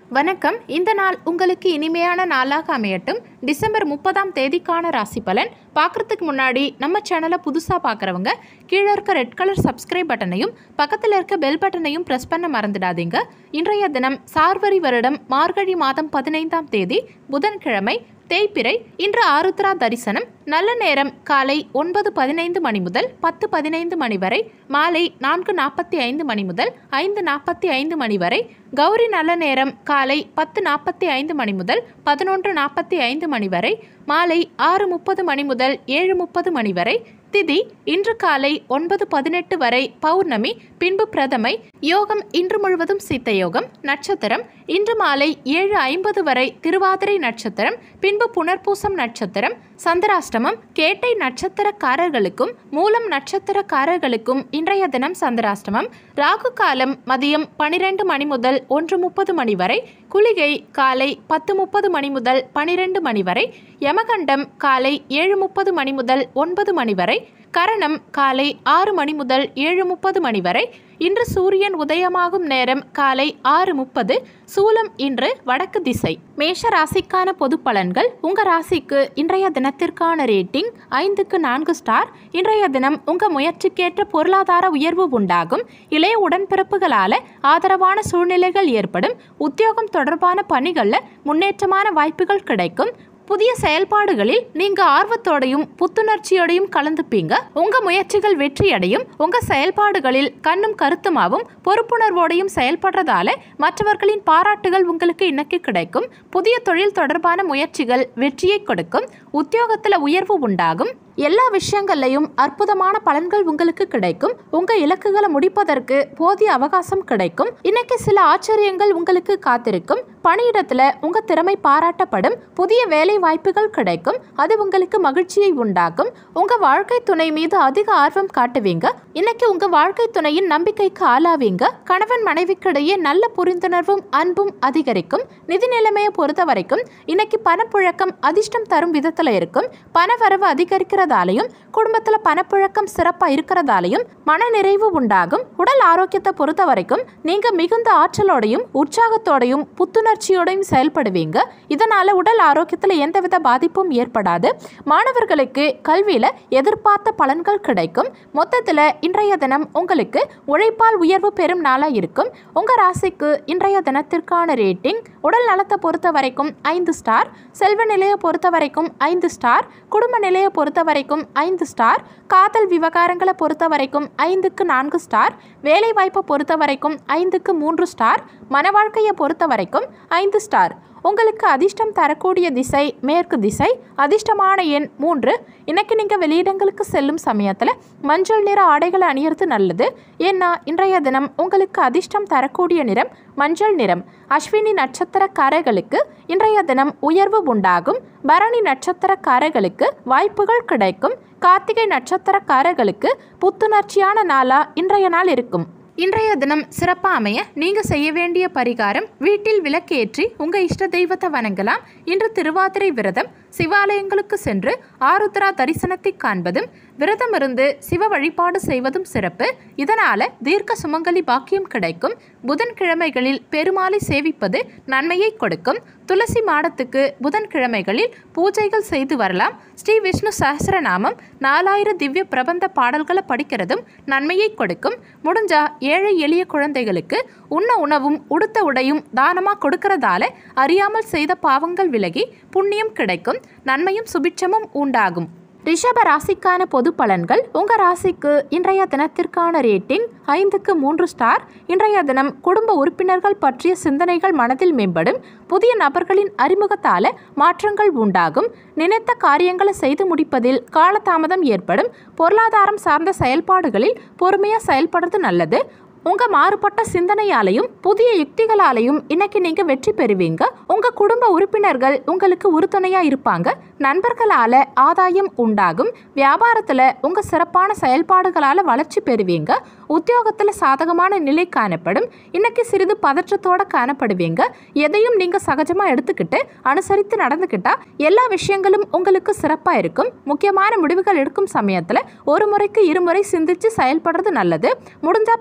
வணக்கம் இந்த நாள் உங்களுக்கு இனிமையான நாளாக அமையட்டும் டிசம்பர் முப்பதாம் தேதிக்கான ராசி பலன் பார்க்குறதுக்கு முன்னாடி நம்ம சேனலை புதுசாக பார்க்குறவங்க கீழே இருக்க ரெட் கலர் சப்ஸ்கிரைப் பட்டனையும் பக்கத்தில் இருக்க பெல் பட்டனையும் ப்ரெஸ் பண்ண மறந்துடாதீங்க இன்றைய தினம் சார்வரி வருடம் மார்கழி மாதம் பதினைந்தாம் தேதி புதன்கிழமை தேய்பிறை இன்று ஆருத்ரா தரிசனம் நல்ல நேரம் காலை ஒன்பது பதினைந்து மணி முதல் பத்து பதினைந்து மணி வரை மாலை நான்கு நாற்பத்தி ஐந்து மணி முதல் ஐந்து நாற்பத்தி ஐந்து மணி வரை கௌரி நல்ல நேரம் காலை பத்து நாற்பத்தி ஐந்து மணி முதல் பதினொன்று நாற்பத்தி ஐந்து மணி வரை மாலை ஆறு முப்பது மணி முதல் ஏழு முப்பது மணி வரை திதி இன்று காலை ஒன்பது பதினெட்டு வரை பௌர்ணமி பின்பு பிரதமை யோகம் இன்று முழுவதும் சித்த யோகம் நட்சத்திரம் இன்று மாலை ஏழு ஐம்பது வரை திருவாதிரை நட்சத்திரம் பின்பு புனர்பூசம் நட்சத்திரம் சந்திராஷ்டமம் கேட்டை நட்சத்திரக்காரர்களுக்கும் மூலம் நட்சத்திரக்காரர்களுக்கும் இன்றைய தினம் சந்திராஷ்டமம் ராகு காலம் மதியம் பனிரெண்டு மணி முதல் ஒன்று முப்பது மணி வரை குளிகை காலை பத்து முப்பது மணி முதல் பனிரெண்டு மணி வரை யமகண்டம் காலை ஏழு முப்பது மணி முதல் ஒன்பது மணி வரை கரணம் காலை ஆறு மணி முதல் ஏழு முப்பது மணி வரை இன்று சூரியன் உதயமாகும் நேரம் காலை ஆறு முப்பது சூலம் இன்று வடக்கு திசை மேஷ ராசிக்கான பொது பலன்கள் உங்க ராசிக்கு இன்றைய தினத்திற்கான ரேட்டிங் ஐந்துக்கு நான்கு ஸ்டார் இன்றைய தினம் உங்க முயற்சிக்கேற்ற பொருளாதார உயர்வு உண்டாகும் இளைய உடன்பிறப்புகளால ஆதரவான சூழ்நிலைகள் ஏற்படும் உத்தியோகம் தொடர்பான பணிகளில் முன்னேற்றமான வாய்ப்புகள் கிடைக்கும் புதிய செயல்பாடுகளில் நீங்க ஆர்வத்தோடையும் புத்துணர்ச்சியோடையும் கலந்துப்பீங்க உங்க முயற்சிகள் வெற்றியடையும் உங்க செயல்பாடுகளில் கண்ணும் கருத்துமாவும் பொறுப்புணர்வோடையும் செயல்படுறதால மற்றவர்களின் பாராட்டுகள் உங்களுக்கு இன்னைக்கு கிடைக்கும் புதிய தொழில் தொடர்பான முயற்சிகள் வெற்றியை கொடுக்கும் உத்தியோகத்துல உயர்வு உண்டாகும் எல்லா விஷயங்கள்லையும் அற்புதமான பலன்கள் உங்களுக்கு கிடைக்கும் உங்க இலக்குகளை முடிப்பதற்கு போதிய அவகாசம் கிடைக்கும் இன்னைக்கு சில ஆச்சரியங்கள் உங்களுக்கு காத்திருக்கும் பணியிடத்துல உங்க திறமை பாராட்டப்படும் புதிய வேலை வாய்ப்புகள் கிடைக்கும் அது உங்களுக்கு மகிழ்ச்சியை உண்டாக்கும் உங்க வாழ்க்கை துணை மீது அதிக ஆர்வம் காட்டுவீங்க இன்னைக்கு உங்க வாழ்க்கை துணையின் நம்பிக்கைக்கு ஆளாவீங்க கணவன் மனைவிக்கிடையே நல்ல புரிந்துணர்வும் அன்பும் அதிகரிக்கும் நிதி நிலைமையை பொறுத்த வரைக்கும் இன்னைக்கு பணப்புழக்கம் அதிர்ஷ்டம் தரும் விதத்துல இருக்கும் பணவரவு அதிகரிக்கிறதாலையும் குடும்பத்துல பணப்புழக்கம் சிறப்பா இருக்கிறதாலையும் மன நிறைவு உண்டாகும் உடல் ஆரோக்கியத்தை பொறுத்த வரைக்கும் நீங்க மிகுந்த ஆற்றலோடையும் உற்சாகத்தோடையும் புத்துணர்ச்சியோடையும் செயல்படுவீங்க இதனால உடல் ஆரோக்கியத்துல எந்தவித பாதிப்பும் ஏற்படாது மாணவர்களுக்கு கல்வியில எதிர்பார்த்த பலன்கள் கிடைக்கும் மொத்தத்துல இன்றைய தினம் உங்களுக்கு உழைப்பால் உயர்வு பெறும் நாளா இருக்கும் உங்க ராசிக்கு இன்றைய தினத்திற்கான ரேட்டிங் உடல் நலத்தை பொறுத்த வரைக்கும் ஐந்து ஸ்டார் செல்வ நிலையை பொறுத்த வரைக்கும் ஐந்து ஸ்டார் குடும்ப நிலையை பொறுத்த வரைக்கும் ஐந்து ஸ்டார் காதல் விவகாரங்களை பொறுத்த வரைக்கும் ஐந்துக்கு நான்கு ஸ்டார் வேலை வாய்ப்பை பொறுத்த வரைக்கும் ஐந்துக்கு மூன்று ஸ்டார் மன வாழ்க்கையை பொறுத்த வரைக்கும் ஐந்து ஸ்டார் உங்களுக்கு அதிர்ஷ்டம் தரக்கூடிய திசை மேற்கு திசை அதிர்ஷ்டமான எண் மூன்று இன்னைக்கு நீங்கள் வெளியிடங்களுக்கு செல்லும் சமயத்தில் மஞ்சள் நிற ஆடைகளை அணியறது நல்லது ஏன்னா இன்றைய தினம் உங்களுக்கு அதிர்ஷ்டம் தரக்கூடிய நிறம் மஞ்சள் நிறம் அஸ்வினி நட்சத்திரக்காரர்களுக்கு இன்றைய தினம் உயர்வு உண்டாகும் பரணி நட்சத்திரக்காரர்களுக்கு வாய்ப்புகள் கிடைக்கும் கார்த்திகை நட்சத்திரக்காரர்களுக்கு புத்துணர்ச்சியான நாளா இன்றைய நாள் இருக்கும் இன்றைய தினம் சிறப்பாக அமைய நீங்க செய்ய வேண்டிய பரிகாரம் வீட்டில் விளக்கேற்றி உங்க இஷ்ட தெய்வத்தை வணங்கலாம் இன்று திருவாதிரை விரதம் சிவாலயங்களுக்கு சென்று ஆருத்ரா தரிசனத்தை காண்பதும் விரதம் இருந்து சிவ வழிபாடு செய்வதும் சிறப்பு இதனால தீர்க்க சுமங்கலி பாக்கியம் கிடைக்கும் புதன்கிழமைகளில் பெருமாளை சேவிப்பது நன்மையை கொடுக்கும் துளசி மாடத்துக்கு புதன்கிழமைகளில் பூஜைகள் செய்து வரலாம் ஸ்ரீ விஷ்ணு சஹஸ்ரநாமம் நாலாயிரம் திவ்ய பிரபந்த பாடல்களை படிக்கிறதும் நன்மையை கொடுக்கும் முடிஞ்சா ஏழை எளிய குழந்தைகளுக்கு உண்ண உணவும் உடுத்த உடையும் தானமா கொடுக்கறதால அறியாமல் செய்த பாவங்கள் விலகி புண்ணியம் கிடைக்கும் நன்மையும் சுபிட்சமும் உண்டாகும் ரிஷப ராசிக்கான பொது பலன்கள் உங்க ராசிக்கு இன்றைய தினத்திற்கான ரேட்டிங் ஐந்துக்கு மூன்று ஸ்டார் இன்றைய தினம் குடும்ப உறுப்பினர்கள் பற்றிய சிந்தனைகள் மனதில் மேம்படும் புதிய நபர்களின் அறிமுகத்தால மாற்றங்கள் உண்டாகும் நினைத்த காரியங்களை செய்து முடிப்பதில் காலதாமதம் ஏற்படும் பொருளாதாரம் சார்ந்த செயல்பாடுகளில் பொறுமையாக செயல்படுறது நல்லது உங்க மாறுபட்ட சிந்தனையாலையும் புதிய யுக்திகளாலையும் இன்னைக்கு நீங்க வெற்றி பெறுவீங்க உங்க குடும்ப உறுப்பினர்கள் உங்களுக்கு உறுதுணையா இருப்பாங்க நண்பர்களால ஆதாயம் உண்டாகும் வியாபாரத்துல உங்க சிறப்பான செயல்பாடுகளால வளர்ச்சி பெறுவீங்க உத்தியோகத்துல சாதகமான நிலை காணப்படும் இன்னைக்கு சிறிது பதற்றத்தோட காணப்படுவீங்க எதையும் நீங்க சகஜமா எடுத்துக்கிட்டு அனுசரித்து நடந்துக்கிட்டா எல்லா விஷயங்களும் உங்களுக்கு சிறப்பா இருக்கும் முக்கியமான முடிவுகள் எடுக்கும் சமயத்துல ஒரு முறைக்கு இருமுறை சிந்திச்சு செயல்படுறது நல்லது முடிஞ்சா பெரியவர்கள்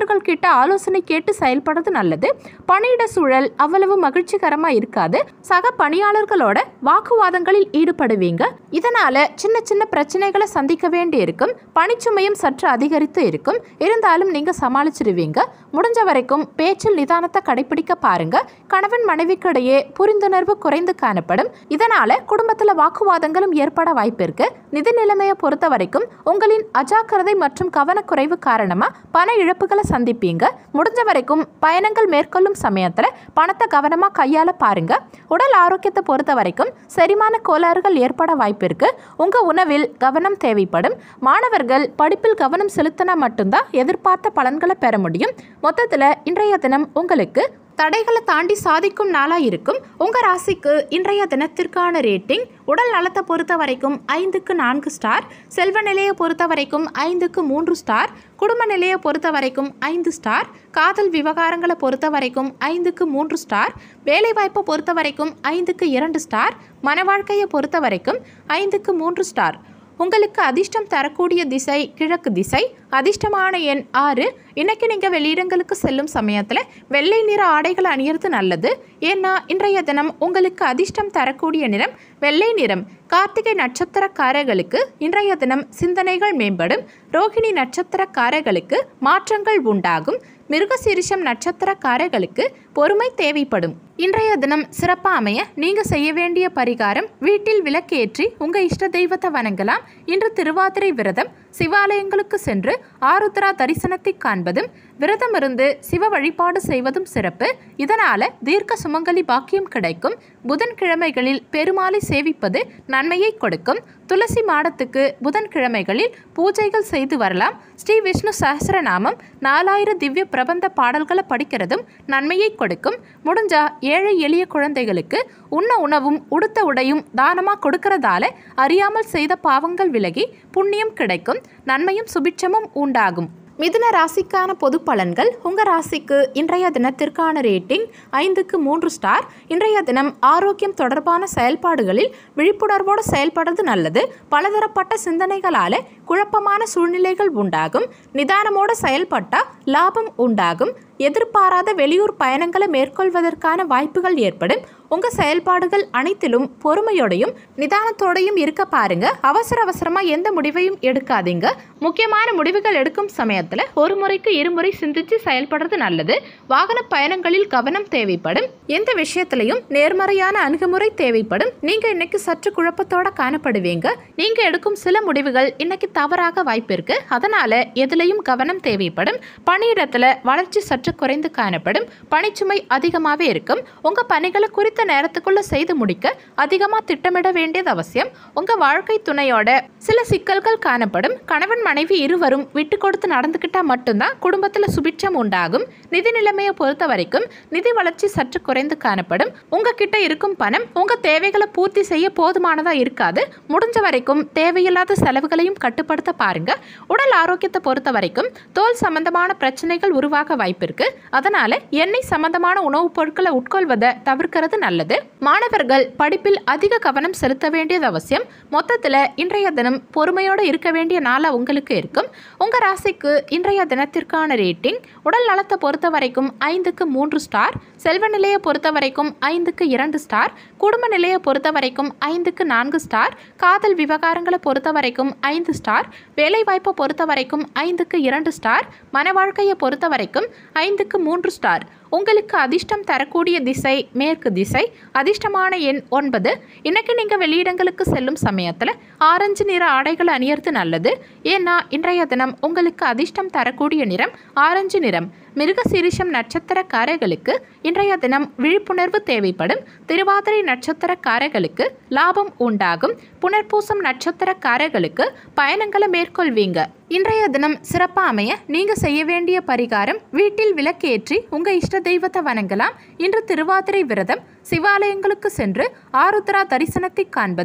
பெரியவர்கள் கிட்ட ஆலோசனை கேட்டு செயல்படுறது நல்லது பணியிட சூழல் அவ்வளவு மகிழ்ச்சிகரமா இருக்காது சக பணியாளர்களோட வாக்குவாதங்களில் ஈடுபடுவீங்க இதனால சின்ன சின்ன பிரச்சனைகளை சந்திக்க வேண்டி இருக்கும் பணிச்சுமையும் சற்று அதிகரித்து இருக்கும் இருந்தாலும் நீங்க சமாளிச்சிடுவீங்க முடிஞ்ச வரைக்கும் பேச்சில் நிதானத்தை கடைபிடிக்க பாருங்க கணவன் மனைவிக்கிடையே புரிந்துணர்வு குறைந்து காணப்படும் இதனால குடும்பத்துல வாக்குவாதங்களும் ஏற்பட வாய்ப்பு இருக்கு நிதி நிலைமையை பொறுத்த வரைக்கும் உங்களின் அஜாக்கிரதை மற்றும் கவனக்குறைவு காரணமா பண இழப்புகளை சந்திப்பீங்க முடிஞ்ச வரைக்கும் பயணங்கள் மேற்கொள்ளும் சமயத்துல பணத்தை கவனமா கையாள பாருங்க உடல் ஆரோக்கியத்தை பொறுத்த வரைக்கும் செரிமான கோளாறுகள் ஏற்பட வாய்ப்பு இருக்கு உங்க உணவில் கவனம் தேவைப்படும் மாணவர்கள் படிப்பில் கவனம் செலுத்தினா மட்டும்தான் எதிர்பார்த்த பலன்களை பெற முடியும் மொத்தத்துல இன்றைய தினம் உங்களுக்கு தடைகளை தாண்டி சாதிக்கும் நாளாக இருக்கும் உங்கள் ராசிக்கு இன்றைய தினத்திற்கான ரேட்டிங் உடல் நலத்தை பொறுத்த வரைக்கும் ஐந்துக்கு நான்கு ஸ்டார் செல்வ நிலையை பொறுத்த வரைக்கும் ஐந்துக்கு மூன்று ஸ்டார் குடும்ப நிலையை பொறுத்த வரைக்கும் ஐந்து ஸ்டார் காதல் விவகாரங்களை பொறுத்த வரைக்கும் ஐந்துக்கு மூன்று ஸ்டார் வேலைவாய்ப்பை பொறுத்த வரைக்கும் ஐந்துக்கு இரண்டு ஸ்டார் மன வாழ்க்கையை பொறுத்த வரைக்கும் ஐந்துக்கு மூன்று ஸ்டார் உங்களுக்கு அதிர்ஷ்டம் தரக்கூடிய திசை கிழக்கு திசை அதிர்ஷ்டமான எண் ஆறு இன்னைக்கு நீங்கள் வெளியிடங்களுக்கு செல்லும் சமயத்தில் வெள்ளை நிற ஆடைகள் அணியறது நல்லது ஏன்னா இன்றைய தினம் உங்களுக்கு அதிர்ஷ்டம் தரக்கூடிய நிறம் வெள்ளை நிறம் கார்த்திகை நட்சத்திரக்காரர்களுக்கு இன்றைய தினம் சிந்தனைகள் மேம்படும் ரோகிணி நட்சத்திரக்காரர்களுக்கு மாற்றங்கள் உண்டாகும் மிருகசீரிஷம் நட்சத்திரக்காரர்களுக்கு பொறுமை தேவைப்படும் இன்றைய தினம் சிறப்பாக அமைய நீங்கள் செய்ய வேண்டிய பரிகாரம் வீட்டில் விளக்கேற்றி உங்கள் இஷ்ட தெய்வத்தை வணங்கலாம் இன்று திருவாதிரை விரதம் சிவாலயங்களுக்கு சென்று ஆருத்ரா தரிசனத்தை காண்பதும் விரதம் இருந்து சிவ வழிபாடு செய்வதும் சிறப்பு இதனால தீர்க்க சுமங்கலி பாக்கியம் கிடைக்கும் புதன்கிழமைகளில் பெருமாளை சேவிப்பது நன்மையை கொடுக்கும் துளசி மாடத்துக்கு புதன்கிழமைகளில் பூஜைகள் செய்து வரலாம் ஸ்ரீ விஷ்ணு சஹஸ்ரநாமம் நாலாயிரம் திவ்ய பிரபந்த பாடல்களை படிக்கிறதும் நன்மையை கொடுக்கும் முடிஞ்சா ஏழை எளிய குழந்தைகளுக்கு உண்ண உணவும் உடுத்த உடையும் தானமா கொடுக்கறதால அறியாமல் செய்த பாவங்கள் விலகி புண்ணியம் கிடைக்கும் நன்மையும் சுபிட்சமும் உண்டாகும் மிதுன ராசிக்கான பொது பலன்கள் உங்கள் ராசிக்கு இன்றைய தினத்திற்கான ரேட்டிங் ஐந்துக்கு மூன்று ஸ்டார் இன்றைய தினம் ஆரோக்கியம் தொடர்பான செயல்பாடுகளில் விழிப்புணர்வோடு செயல்படுறது நல்லது பலதரப்பட்ட சிந்தனைகளால் குழப்பமான சூழ்நிலைகள் உண்டாகும் நிதானமோடு செயல்பட்டால் லாபம் உண்டாகும் எதிர்பாராத வெளியூர் பயணங்களை மேற்கொள்வதற்கான வாய்ப்புகள் ஏற்படும் உங்கள் செயல்பாடுகள் அனைத்திலும் பொறுமையோடையும் நிதானத்தோடையும் இருக்க பாருங்க அவசர அவசரமாக எந்த முடிவையும் எடுக்காதீங்க முக்கியமான முடிவுகள் எடுக்கும் சமயத்தில் ஒரு முறைக்கு இருமுறை சிந்திச்சு செயல்படுறது நல்லது வாகன பயணங்களில் கவனம் தேவைப்படும் எந்த விஷயத்திலையும் நேர்மறையான அணுகுமுறை தேவைப்படும் நீங்க இன்னைக்கு சற்று குழப்பத்தோட காணப்படுவீங்க நீங்க எடுக்கும் சில முடிவுகள் இன்னைக்கு தவறாக வாய்ப்பு இருக்கு அதனால எதுலையும் கவனம் தேவைப்படும் பணியிடத்துல வளர்ச்சி சற்று குறைந்து காணப்படும் பணிச்சுமை அதிகமாகவே இருக்கும் உங்க பணிகளை குறித்த நேரத்துக்குள்ள செய்து முடிக்க அதிகமாக திட்டமிட வேண்டியது அவசியம் உங்க வாழ்க்கை துணையோட சில சிக்கல்கள் காணப்படும் கணவன் மனைவி இருவரும் விட்டு கொடுத்து நடந்துக்கிட்டா மட்டும்தான் குடும்பத்துல சுபிட்சம் உண்டாகும் நிதி நிலைமையை பொறுத்த வரைக்கும் நிதி வளர்ச்சி சற்று குறைந்து காணப்படும் உங்ககிட்ட இருக்கும் பணம் உங்க தேவைகளை பூர்த்தி செய்ய போதுமானதா இருக்காது முடிஞ்ச வரைக்கும் தேவையில்லாத செலவுகளையும் கட்டுப்படுத்த பாருங்க உடல் ஆரோக்கியத்தை பொறுத்த வரைக்கும் தோல் சம்பந்தமான பிரச்சனைகள் உருவாக வாய்ப்பு இருக்கு அதனால எண்ணெய் சம்பந்தமான உணவுப் பொருட்களை உட்கொள்வதை தவிர்க்கிறது நல்லது மாணவர்கள் படிப்பில் அதிக கவனம் செலுத்த வேண்டியது அவசியம் மொத்தத்தில் இன்றைய தினம் பொறுமையோடு இருக்க வேண்டிய நாளாக உங்களுக்கு இருக்கும் உங்கள் ராசிக்கு இன்றைய தினத்திற்கான ரேட்டிங் உடல் நலத்தை பொறுத்த வரைக்கும் ஐந்துக்கு மூன்று ஸ்டார் செல்வ நிலையை பொறுத்த வரைக்கும் ஐந்துக்கு இரண்டு ஸ்டார் குடும்ப நிலையை பொறுத்த வரைக்கும் ஐந்துக்கு நான்கு ஸ்டார் காதல் விவகாரங்களை பொறுத்த வரைக்கும் ஐந்து ஸ்டார் வேலைவாய்ப்பை பொறுத்த வரைக்கும் ஐந்துக்கு இரண்டு ஸ்டார் மன வாழ்க்கையை பொறுத்த வரைக்கும் ஐந்துக்கு மூன்று ஸ்டார் உங்களுக்கு அதிர்ஷ்டம் தரக்கூடிய திசை மேற்கு திசை அதிர்ஷ்டமான எண் ஒன்பது இன்னைக்கு நீங்கள் வெளியிடங்களுக்கு செல்லும் சமயத்தில் ஆரஞ்சு நிற ஆடைகள் அணியறது நல்லது ஏன்னா இன்றைய தினம் உங்களுக்கு அதிர்ஷ்டம் தரக்கூடிய நிறம் ஆரஞ்சு நிறம் மிருகசீரிஷம் நட்சத்திரக்காரர்களுக்கு இன்றைய தினம் விழிப்புணர்வு தேவைப்படும் திருவாதிரை நட்சத்திரக்காரர்களுக்கு லாபம் உண்டாகும் புனர்பூசம் நட்சத்திரக்காரர்களுக்கு பயணங்களை மேற்கொள்வீங்க இன்றைய தினம் சிறப்பாக அமைய நீங்கள் செய்ய வேண்டிய பரிகாரம் வீட்டில் விளக்கேற்றி உங்கள் இஷ்ட தெய்வத்தை வணங்கலாம் இன்று திருவாதிரை விரதம் சிவாலயங்களுக்கு சென்று ஆருத்ரா தரிசனத்தை காண்பதும்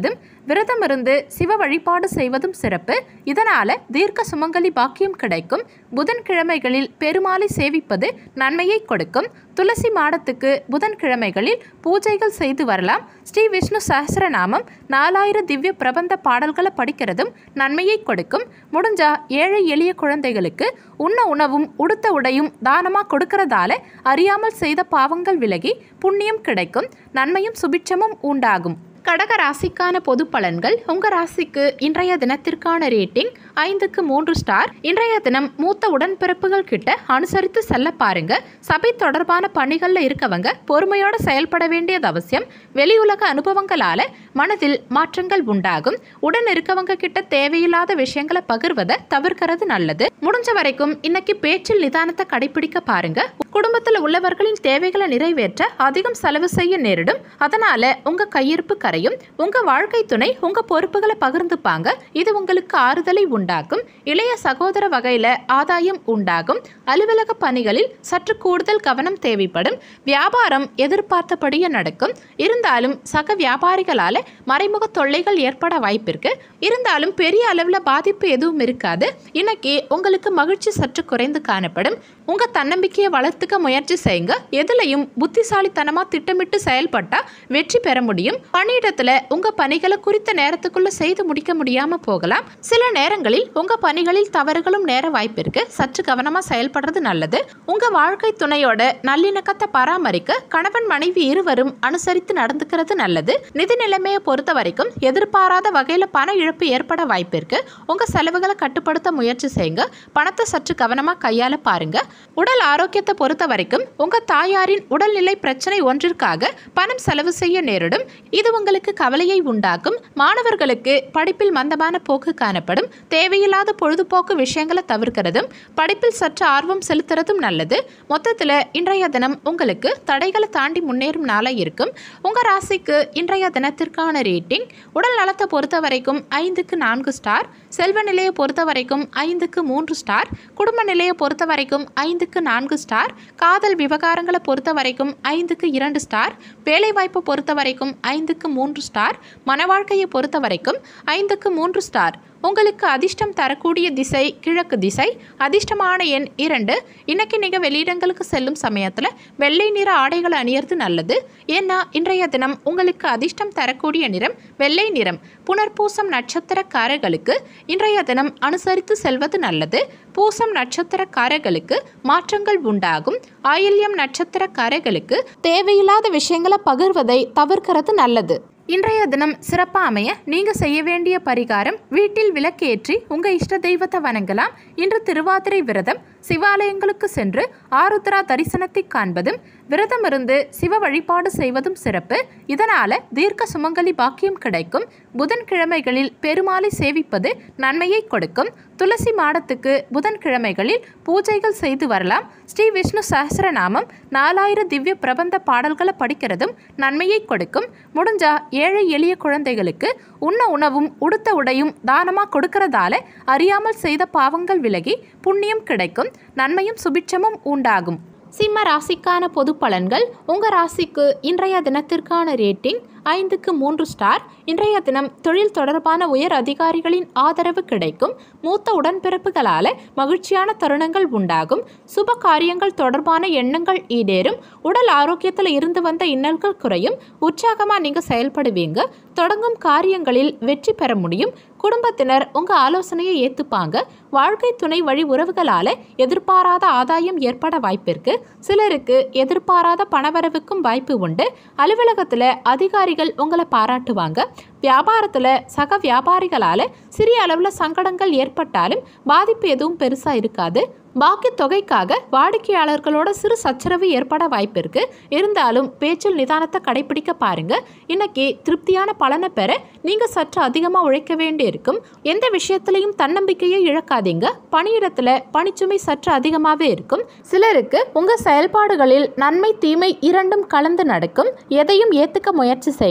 விரதம் இருந்து சிவ வழிபாடு செய்வதும் சிறப்பு இதனால தீர்க்க சுமங்கலி பாக்கியம் கிடைக்கும் புதன்கிழமைகளில் பெருமாளை சேவிப்பது நன்மையை கொடுக்கும் துளசி மாடத்துக்கு புதன்கிழமைகளில் பூஜைகள் செய்து வரலாம் ஸ்ரீ விஷ்ணு சஹஸ்ரநாமம் நாலாயிரம் திவ்ய பிரபந்த பாடல்களை படிக்கிறதும் நன்மையை கொடுக்கும் முடிஞ்சா ஏழை எளிய குழந்தைகளுக்கு உண்ண உணவும் உடுத்த உடையும் தானமாக கொடுக்கறதால அறியாமல் செய்த பாவங்கள் விலகி புண்ணியம் கிடைக்கும் நன்மையும் சுபிட்சமும் உண்டாகும் கடக ராசிக்கான பொது பலன்கள் உங்க ராசிக்கு இன்றைய தினத்திற்கான ரேட்டிங் ஐந்துக்கு மூன்று ஸ்டார் இன்றைய தினம் மூத்த உடன்பிறப்புகள் கிட்ட அனுசரித்து செல்ல பாருங்க சபை தொடர்பான பணிகள்ல இருக்கவங்க பொறுமையோட செயல்பட வேண்டியது அவசியம் வெளியுலக அனுபவங்களால மனதில் மாற்றங்கள் உண்டாகும் உடன் இருக்கவங்க கிட்ட தேவையில்லாத விஷயங்களை பகிர்வதை தவிர்க்கிறது நல்லது முடிஞ்ச வரைக்கும் இன்னைக்கு பேச்சில் நிதானத்தை கடைபிடிக்க பாருங்க குடும்பத்தில் உள்ளவர்களின் தேவைகளை நிறைவேற்ற அதிகம் செலவு செய்ய நேரிடும் அதனால உங்க கையிருப்பு கரையும் உங்க வாழ்க்கை துணை உங்க பொறுப்புகளை பகிர்ந்துப்பாங்க இது உங்களுக்கு ஆறுதலை உண்டாக்கும் இளைய சகோதர வகையில ஆதாயம் உண்டாகும் அலுவலக பணிகளில் சற்று கூடுதல் கவனம் தேவைப்படும் வியாபாரம் எதிர்பார்த்தபடியே நடக்கும் இருந்தாலும் சக வியாபாரிகளால மறைமுக தொல்லைகள் ஏற்பட வாய்ப்பிருக்கு இருந்தாலும் பெரிய அளவில் பாதிப்பு எதுவும் இருக்காது இன்னைக்கு உங்களுக்கு மகிழ்ச்சி சற்று குறைந்து காணப்படும் உங்க தன்னம்பிக்கையை வளர்த்துக்க முயற்சி செய்யுங்க எதுலையும் புத்திசாலித்தனமா திட்டமிட்டு செயல்பட்டா வெற்றி பெற முடியும் பணியிடத்துல உங்க பணிகளை குறித்த நேரத்துக்குள்ள செய்து முடிக்க முடியாம போகலாம் சில நேரங்களில் உங்க பணிகளில் தவறுகளும் நேர வாய்ப்பிருக்கு சற்று கவனமா செயல்படுறது நல்லது உங்க வாழ்க்கை துணையோட நல்லிணக்கத்தை பராமரிக்க கணவன் மனைவி இருவரும் அனுசரித்து நடந்துக்கிறது நல்லது நிதி நிலைமையை பொறுத்த வரைக்கும் எதிர்பாராத வகையில பண இழப்பு ஏற்பட வாய்ப்பிருக்கு உங்க செலவுகளை கட்டுப்படுத்த முயற்சி செய்யுங்க பணத்தை சற்று கவனமா கையாள பாருங்க உடல் ஆரோக்கியத்தை பொறுத்த வரைக்கும் உங்க தாயாரின் உடல்நிலை பிரச்சனை ஒன்றிற்காக பணம் செலவு செய்ய நேரிடும் இது உங்களுக்கு கவலையை உண்டாக்கும் மாணவர்களுக்கு படிப்பில் மந்தமான போக்கு காணப்படும் தேவையில்லாத பொழுதுபோக்கு விஷயங்களை தவிர்க்கிறதும் படிப்பில் சற்று ஆர்வம் செலுத்துறதும் நல்லது மொத்தத்தில் இன்றைய தினம் உங்களுக்கு தடைகளை தாண்டி முன்னேறும் நாளாக இருக்கும் உங்கள் ராசிக்கு இன்றைய தினத்திற்கான ரேட்டிங் உடல் நலத்தை பொறுத்த வரைக்கும் ஐந்துக்கு நான்கு ஸ்டார் செல்வ நிலையை பொறுத்த வரைக்கும் ஐந்துக்கு மூன்று ஸ்டார் குடும்ப நிலையை பொறுத்த வரைக்கும் ஐந்துக்கு நான்கு ஸ்டார் காதல் விவகாரங்களை பொறுத்த வரைக்கும் ஐந்துக்கு இரண்டு ஸ்டார் வேலைவாய்ப்பை பொறுத்த வரைக்கும் ஐந்துக்கு மூன்று ஸ்டார் மன வாழ்க்கையை பொறுத்த வரைக்கும் ஐந்துக்கு மூன்று ஸ்டார் உங்களுக்கு அதிர்ஷ்டம் தரக்கூடிய திசை கிழக்கு திசை அதிர்ஷ்டமான எண் இரண்டு இன்னைக்கு நீங்கள் வெளியிடங்களுக்கு செல்லும் சமயத்தில் வெள்ளை நிற ஆடைகளை அணியறது நல்லது ஏன்னா இன்றைய தினம் உங்களுக்கு அதிர்ஷ்டம் தரக்கூடிய நிறம் வெள்ளை நிறம் புனர்பூசம் நட்சத்திரக்காரர்களுக்கு இன்றைய தினம் அனுசரித்து செல்வது நல்லது பூசம் நட்சத்திரக்காரர்களுக்கு மாற்றங்கள் உண்டாகும் ஆயில்யம் நட்சத்திரக்காரர்களுக்கு தேவையில்லாத விஷயங்களை பகிர்வதை தவிர்க்கிறது நல்லது இன்றைய தினம் சிறப்பாக அமைய நீங்கள் செய்ய வேண்டிய பரிகாரம் வீட்டில் விளக்கேற்றி உங்கள் இஷ்ட தெய்வத்தை வணங்கலாம் இன்று திருவாதிரை விரதம் சிவாலயங்களுக்கு சென்று ஆருத்ரா தரிசனத்தை காண்பதும் விரதம் இருந்து சிவ வழிபாடு செய்வதும் சிறப்பு இதனால தீர்க்க சுமங்கலி பாக்கியம் கிடைக்கும் புதன்கிழமைகளில் பெருமாளை சேவிப்பது நன்மையை கொடுக்கும் துளசி மாடத்துக்கு புதன்கிழமைகளில் பூஜைகள் செய்து வரலாம் ஸ்ரீ விஷ்ணு சஹஸ்ரநாமம் நாலாயிரம் திவ்ய பிரபந்த பாடல்களை படிக்கிறதும் நன்மையை கொடுக்கும் முடிஞ்சா ஏழை எளிய குழந்தைகளுக்கு உண்ண உணவும் உடுத்த உடையும் தானமாக கொடுக்கறதால அறியாமல் செய்த பாவங்கள் விலகி புண்ணியம் கிடைக்கும் நன்மையும் சுபிட்சமும் உண்டாகும் சிம்ம ராசிக்கான பொது பலன்கள் உங்கள் ராசிக்கு இன்றைய தினத்திற்கான ரேட்டிங் ஐந்துக்கு மூன்று ஸ்டார் இன்றைய தினம் தொழில் தொடர்பான உயர் அதிகாரிகளின் ஆதரவு கிடைக்கும் மூத்த உடன்பிறப்புகளால மகிழ்ச்சியான தருணங்கள் உண்டாகும் சுப காரியங்கள் தொடர்பான எண்ணங்கள் ஈடேறும் உடல் ஆரோக்கியத்தில் இருந்து வந்த இன்னல்கள் குறையும் உற்சாகமாக நீங்கள் செயல்படுவீங்க தொடங்கும் காரியங்களில் வெற்றி பெற முடியும் குடும்பத்தினர் உங்கள் ஆலோசனையை ஏற்றுப்பாங்க வாழ்க்கை துணை வழி உறவுகளால் எதிர்பாராத ஆதாயம் ஏற்பட வாய்ப்பிருக்கு சிலருக்கு எதிர்பாராத பணவரவுக்கும் வாய்ப்பு உண்டு அலுவலகத்தில் அதிகாரிகள் உங்களை பாராட்டுவாங்க வியாபாரத்தில் சக வியாபாரிகளால் சிறிய அளவில் சங்கடங்கள் ஏற்பட்டாலும் பாதிப்பு எதுவும் பெருசாக இருக்காது பாக்கி தொகைக்காக வாடிக்கையாளர்களோட சிறு சச்சரவு ஏற்பட வாய்ப்பு இருக்கு இருந்தாலும் பேச்சில் நிதானத்தை கடைபிடிக்க பாருங்க இன்னைக்கு திருப்தியான பலனை பெற நீங்க சற்று அதிகமா உழைக்க வேண்டி இருக்கும் எந்த விஷயத்திலையும் தன்னம்பிக்கையை இழக்காதீங்க பணியிடத்துல பணிச்சுமை சற்று அதிகமாகவே இருக்கும் சிலருக்கு உங்க செயல்பாடுகளில் நன்மை தீமை இரண்டும் கலந்து நடக்கும் எதையும் ஏத்துக்க முயற்சி செய்யுங்க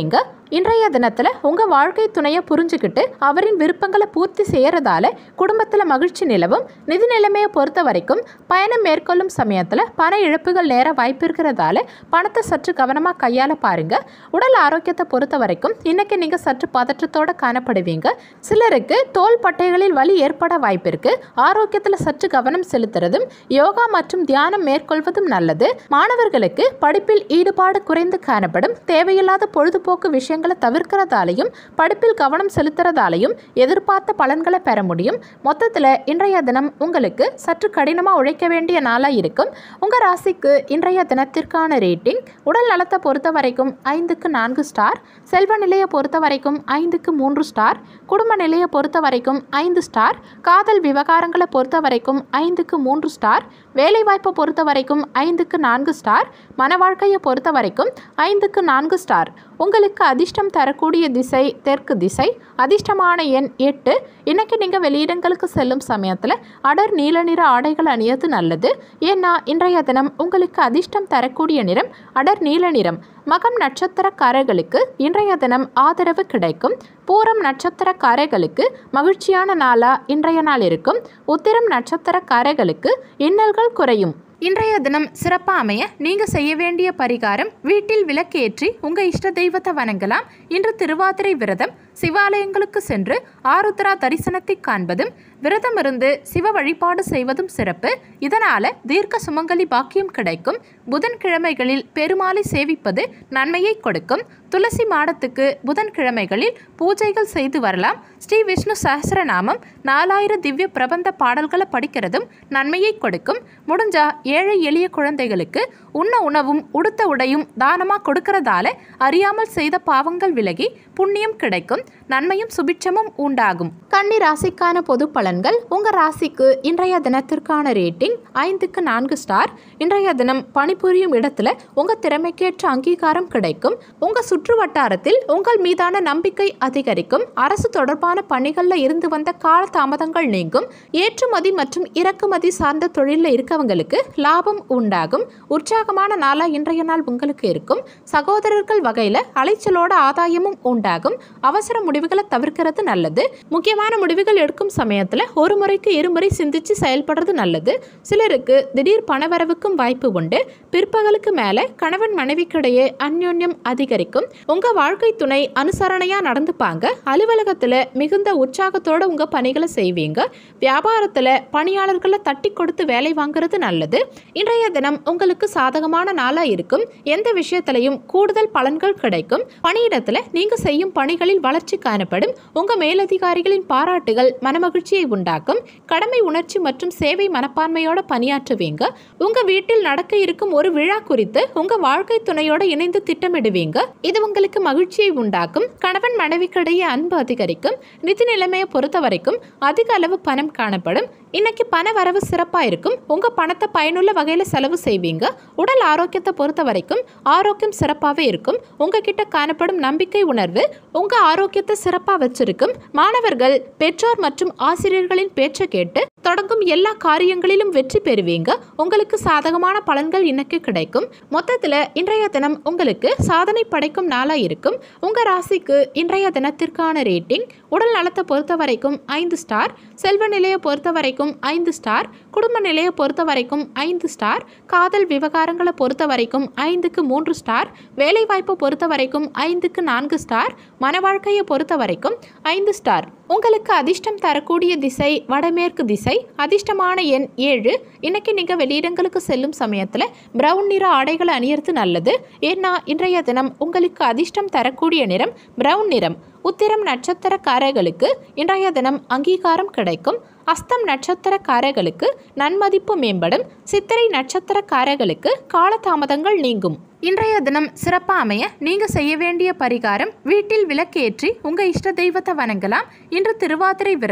இன்றைய தினத்தில் உங்கள் வாழ்க்கை துணையை புரிஞ்சுக்கிட்டு அவரின் விருப்பங்களை பூர்த்தி செய்கிறதால குடும்பத்தில் மகிழ்ச்சி நிலவும் நிதி நிலைமையை பொறுத்த வரைக்கும் பயணம் மேற்கொள்ளும் சமயத்தில் பண இழப்புகள் நேர வாய்ப்பு இருக்கிறதால பணத்தை சற்று கவனமாக கையாள பாருங்க உடல் ஆரோக்கியத்தை பொறுத்த வரைக்கும் இன்னைக்கு நீங்கள் சற்று பதற்றத்தோட காணப்படுவீங்க சிலருக்கு தோல் பட்டைகளில் வலி ஏற்பட வாய்ப்பு இருக்கு ஆரோக்கியத்தில் சற்று கவனம் செலுத்துறதும் யோகா மற்றும் தியானம் மேற்கொள்வதும் நல்லது மாணவர்களுக்கு படிப்பில் ஈடுபாடு குறைந்து காணப்படும் தேவையில்லாத பொழுதுபோக்கு விஷயங்களை தவிர்க்கிறதாலையும் படிப்பில் கவனம் செலுத்துறதாலையும் எதிர்பார்த்த பலன்களை பெற முடியும் மொத்தத்தில் இன்றைய தினம் உங்களுக்கு சற்று கடினமாக உழைக்க வேண்டிய நாளாக இருக்கும் உங்கள் ராசிக்கு இன்றைய தினத்திற்கான ரேட்டிங் உடல் நலத்தை பொறுத்த வரைக்கும் ஐந்துக்கு நான்கு ஸ்டார் செல்வ நிலையை பொறுத்த வரைக்கும் ஐந்துக்கு மூன்று ஸ்டார் குடும்ப நிலையை பொறுத்த வரைக்கும் ஐந்து ஸ்டார் காதல் விவகாரங்களை பொறுத்த வரைக்கும் ஐந்துக்கு மூன்று ஸ்டார் வேலைவாய்ப்பை பொறுத்த வரைக்கும் ஐந்துக்கு நான்கு ஸ்டார் மன வாழ்க்கையை பொறுத்த வரைக்கும் ஐந்துக்கு நான்கு ஸ்டார் உங்களுக்கு அதிர்ஷ்டம் தரக்கூடிய திசை தெற்கு திசை அதிர்ஷ்டமான எண் எட்டு இன்னைக்கு நீங்கள் வெளியிடங்களுக்கு செல்லும் சமயத்தில் அடர் நீல நிற ஆடைகள் அணியது நல்லது ஏன்னா இன்றைய தினம் உங்களுக்கு அதிர்ஷ்டம் தரக்கூடிய நிறம் அடர் நீல நிறம் மகம் நட்சத்திரக்காரர்களுக்கு இன்றைய தினம் ஆதரவு கிடைக்கும் பூரம் நட்சத்திரக்காரர்களுக்கு மகிழ்ச்சியான நாளா இன்றைய நாள் இருக்கும் உத்திரம் நட்சத்திரக்காரர்களுக்கு இன்னல்கள் குறையும் இன்றைய தினம் சிறப்பாக அமைய நீங்கள் செய்ய வேண்டிய பரிகாரம் வீட்டில் விளக்கேற்றி உங்கள் இஷ்ட தெய்வத்தை வணங்கலாம் இன்று திருவாதிரை விரதம் சிவாலயங்களுக்கு சென்று ஆருத்ரா தரிசனத்தை காண்பதும் விரதம் இருந்து சிவ வழிபாடு செய்வதும் சிறப்பு இதனால தீர்க்க சுமங்கலி பாக்கியம் கிடைக்கும் புதன்கிழமைகளில் பெருமாளை சேவிப்பது நன்மையை கொடுக்கும் துளசி மாடத்துக்கு புதன்கிழமைகளில் பூஜைகள் செய்து வரலாம் ஸ்ரீ விஷ்ணு சஹஸ்ரநாமம் நாலாயிரம் திவ்ய பிரபந்த பாடல்களை படிக்கிறதும் நன்மையை கொடுக்கும் முடிஞ்சா ஏழை எளிய குழந்தைகளுக்கு உண்ண உணவும் உடுத்த உடையும் தானமாக கொடுக்கறதால அறியாமல் செய்த பாவங்கள் விலகி புண்ணியம் கிடைக்கும் நன்மையும் சுபிட்சமும் உண்டாகும் கன்னி ராசிக்கான பொது பலன்கள் உங்க ராசிக்கு இன்றைய தினத்திற்கான ரேட்டிங் ஐந்துக்கு நான்கு ஸ்டார் இன்றைய தினம் பணிபுரியும் இடத்துல உங்க திறமைக்கேற்ற அங்கீகாரம் கிடைக்கும் உங்க சுற்று வட்டாரத்தில் உங்கள் மீதான நம்பிக்கை அதிகரிக்கும் அரசு தொடர்பான பணிகளில் இருந்து வந்த கால தாமதங்கள் நீங்கும் ஏற்றுமதி மற்றும் இறக்குமதி சார்ந்த தொழிலில் இருக்கவங்களுக்கு லாபம் உண்டாகும் உற்சாகமான நாளா இன்றைய நாள் உங்களுக்கு இருக்கும் சகோதரர்கள் வகையில் அலைச்சலோட ஆதாயமும் உண்டாகும் அவசர முடிவுகளை தவிர்க்கிறது நல்லது முக்கியமான முடிவுகள் எடுக்கும் சமயத்தில் ஒரு முறைக்கு இருமுறை சிந்திச்சு செயல்படுறது நல்லது சிலருக்கு திடீர் பணவரவுக்கும் வாய்ப்பு உண்டு பிற்பகலுக்கு மேலே கணவன் மனைவிக்கிடையே அந்யோன்யம் அதிகரிக்கும் உங்க வாழ்க்கை துணை அனுசரணையா நடந்துப்பாங்க அலுவலகத்தில் மிகுந்த உற்சாகத்தோட உங்க பணிகளை செய்வீங்க வியாபாரத்தில் பணியாளர்களை தட்டி கொடுத்து வேலை வாங்குறது நல்லது இன்றைய தினம் உங்களுக்கு சாதகமான நாளாக இருக்கும் எந்த விஷயத்திலையும் கூடுதல் பலன்கள் கிடைக்கும் பணியிடத்தில் நீங்கள் செய்யும் பணிகளில் வளர்ச்சி காணப்படும் உங்கள் மேலதிகாரிகளின் பாராட்டுகள் மனமகிழ்ச்சியை உண்டாக்கும் கடமை உணர்ச்சி மற்றும் சேவை மனப்பான்மையோட பணியாற்றுவீங்க உங்கள் வீட்டில் நடக்க இருக்கும் ஒரு விழா குறித்து உங்கள் வாழ்க்கை துணையோட இணைந்து திட்டமிடுவீங்க இது உங்களுக்கு மகிழ்ச்சியை உண்டாக்கும் கணவன் மனைவிக்கிடையே அன்பு அதிகரிக்கும் நிதி நிலைமையை பொறுத்த வரைக்கும் அதிக அளவு பணம் காணப்படும் இன்னைக்கு பண வரவு சிறப்பாக இருக்கும் உங்கள் பணத்தை பயனுள்ள வகையில் செலவு செய்வீங்க உடல் ஆரோக்கியத்தை பொறுத்த வரைக்கும் ஆரோக்கியம் சிறப்பாகவே இருக்கும் உங்ககிட்ட காணப்படும் நம்பிக்கை உணர்வு உங்கள் ஆரோக்கியத்தை சிறப்பாக வச்சிருக்கும் மாணவர்கள் பெற்றோர் மற்றும் ஆசிரியர்களின் பேச்சை கேட்டு தொடங்கும் எல்லா காரியங்களிலும் வெற்றி பெறுவீங்க உங்களுக்கு சாதகமான பலன்கள் இன்னைக்கு கிடைக்கும் மொத்தத்தில் இன்றைய தினம் உங்களுக்கு சாதனை படைக்கும் நாளாக இருக்கும் உங்கள் ராசிக்கு இன்றைய தினத்திற்கான ரேட்டிங் உடல் நலத்தை பொறுத்த வரைக்கும் ஐந்து ஸ்டார் செல்வ நிலையை பொறுத்த வரைக்கும் ஐந்து ஸ்டார் குடும்ப நிலையை பொறுத்த வரைக்கும் ஐந்து ஸ்டார் காதல் விவகாரங்களை பொறுத்த வரைக்கும் ஐந்துக்கு மூன்று ஸ்டார் வேலைவாய்ப்பை பொறுத்த வரைக்கும் ஐந்துக்கு நான்கு ஸ்டார் மன வாழ்க்கையை பொறுத்த வரைக்கும் ஐந்து ஸ்டார் உங்களுக்கு அதிர்ஷ்டம் தரக்கூடிய திசை வடமேற்கு திசை அதிர்ஷ்டமான எண் ஏழு இன்னைக்கு நீங்கள் வெளியிடங்களுக்கு செல்லும் சமயத்தில் பிரவுன் நிற ஆடைகளை அணியறது நல்லது ஏன்னா இன்றைய தினம் உங்களுக்கு அதிர்ஷ்டம் தரக்கூடிய நிறம் பிரவுன் நிறம் உத்திரம் நட்சத்திரக்காரர்களுக்கு இன்றைய தினம் அங்கீகாரம் கிடைக்கும் அஸ்தம் நட்சத்திரக்காரர்களுக்கு நன்மதிப்பு மேம்படும் சித்திரை நட்சத்திரக்காரர்களுக்கு காலதாமதங்கள் நீங்கும் இன்றைய தினம் சிறப்பாக அமைய நீங்கள் செய்ய வேண்டிய பரிகாரம் வீட்டில் விளக்கேற்றி உங்கள் இஷ்ட தெய்வத்தை வணங்கலாம் இன்று திருவாதிரை விரதம்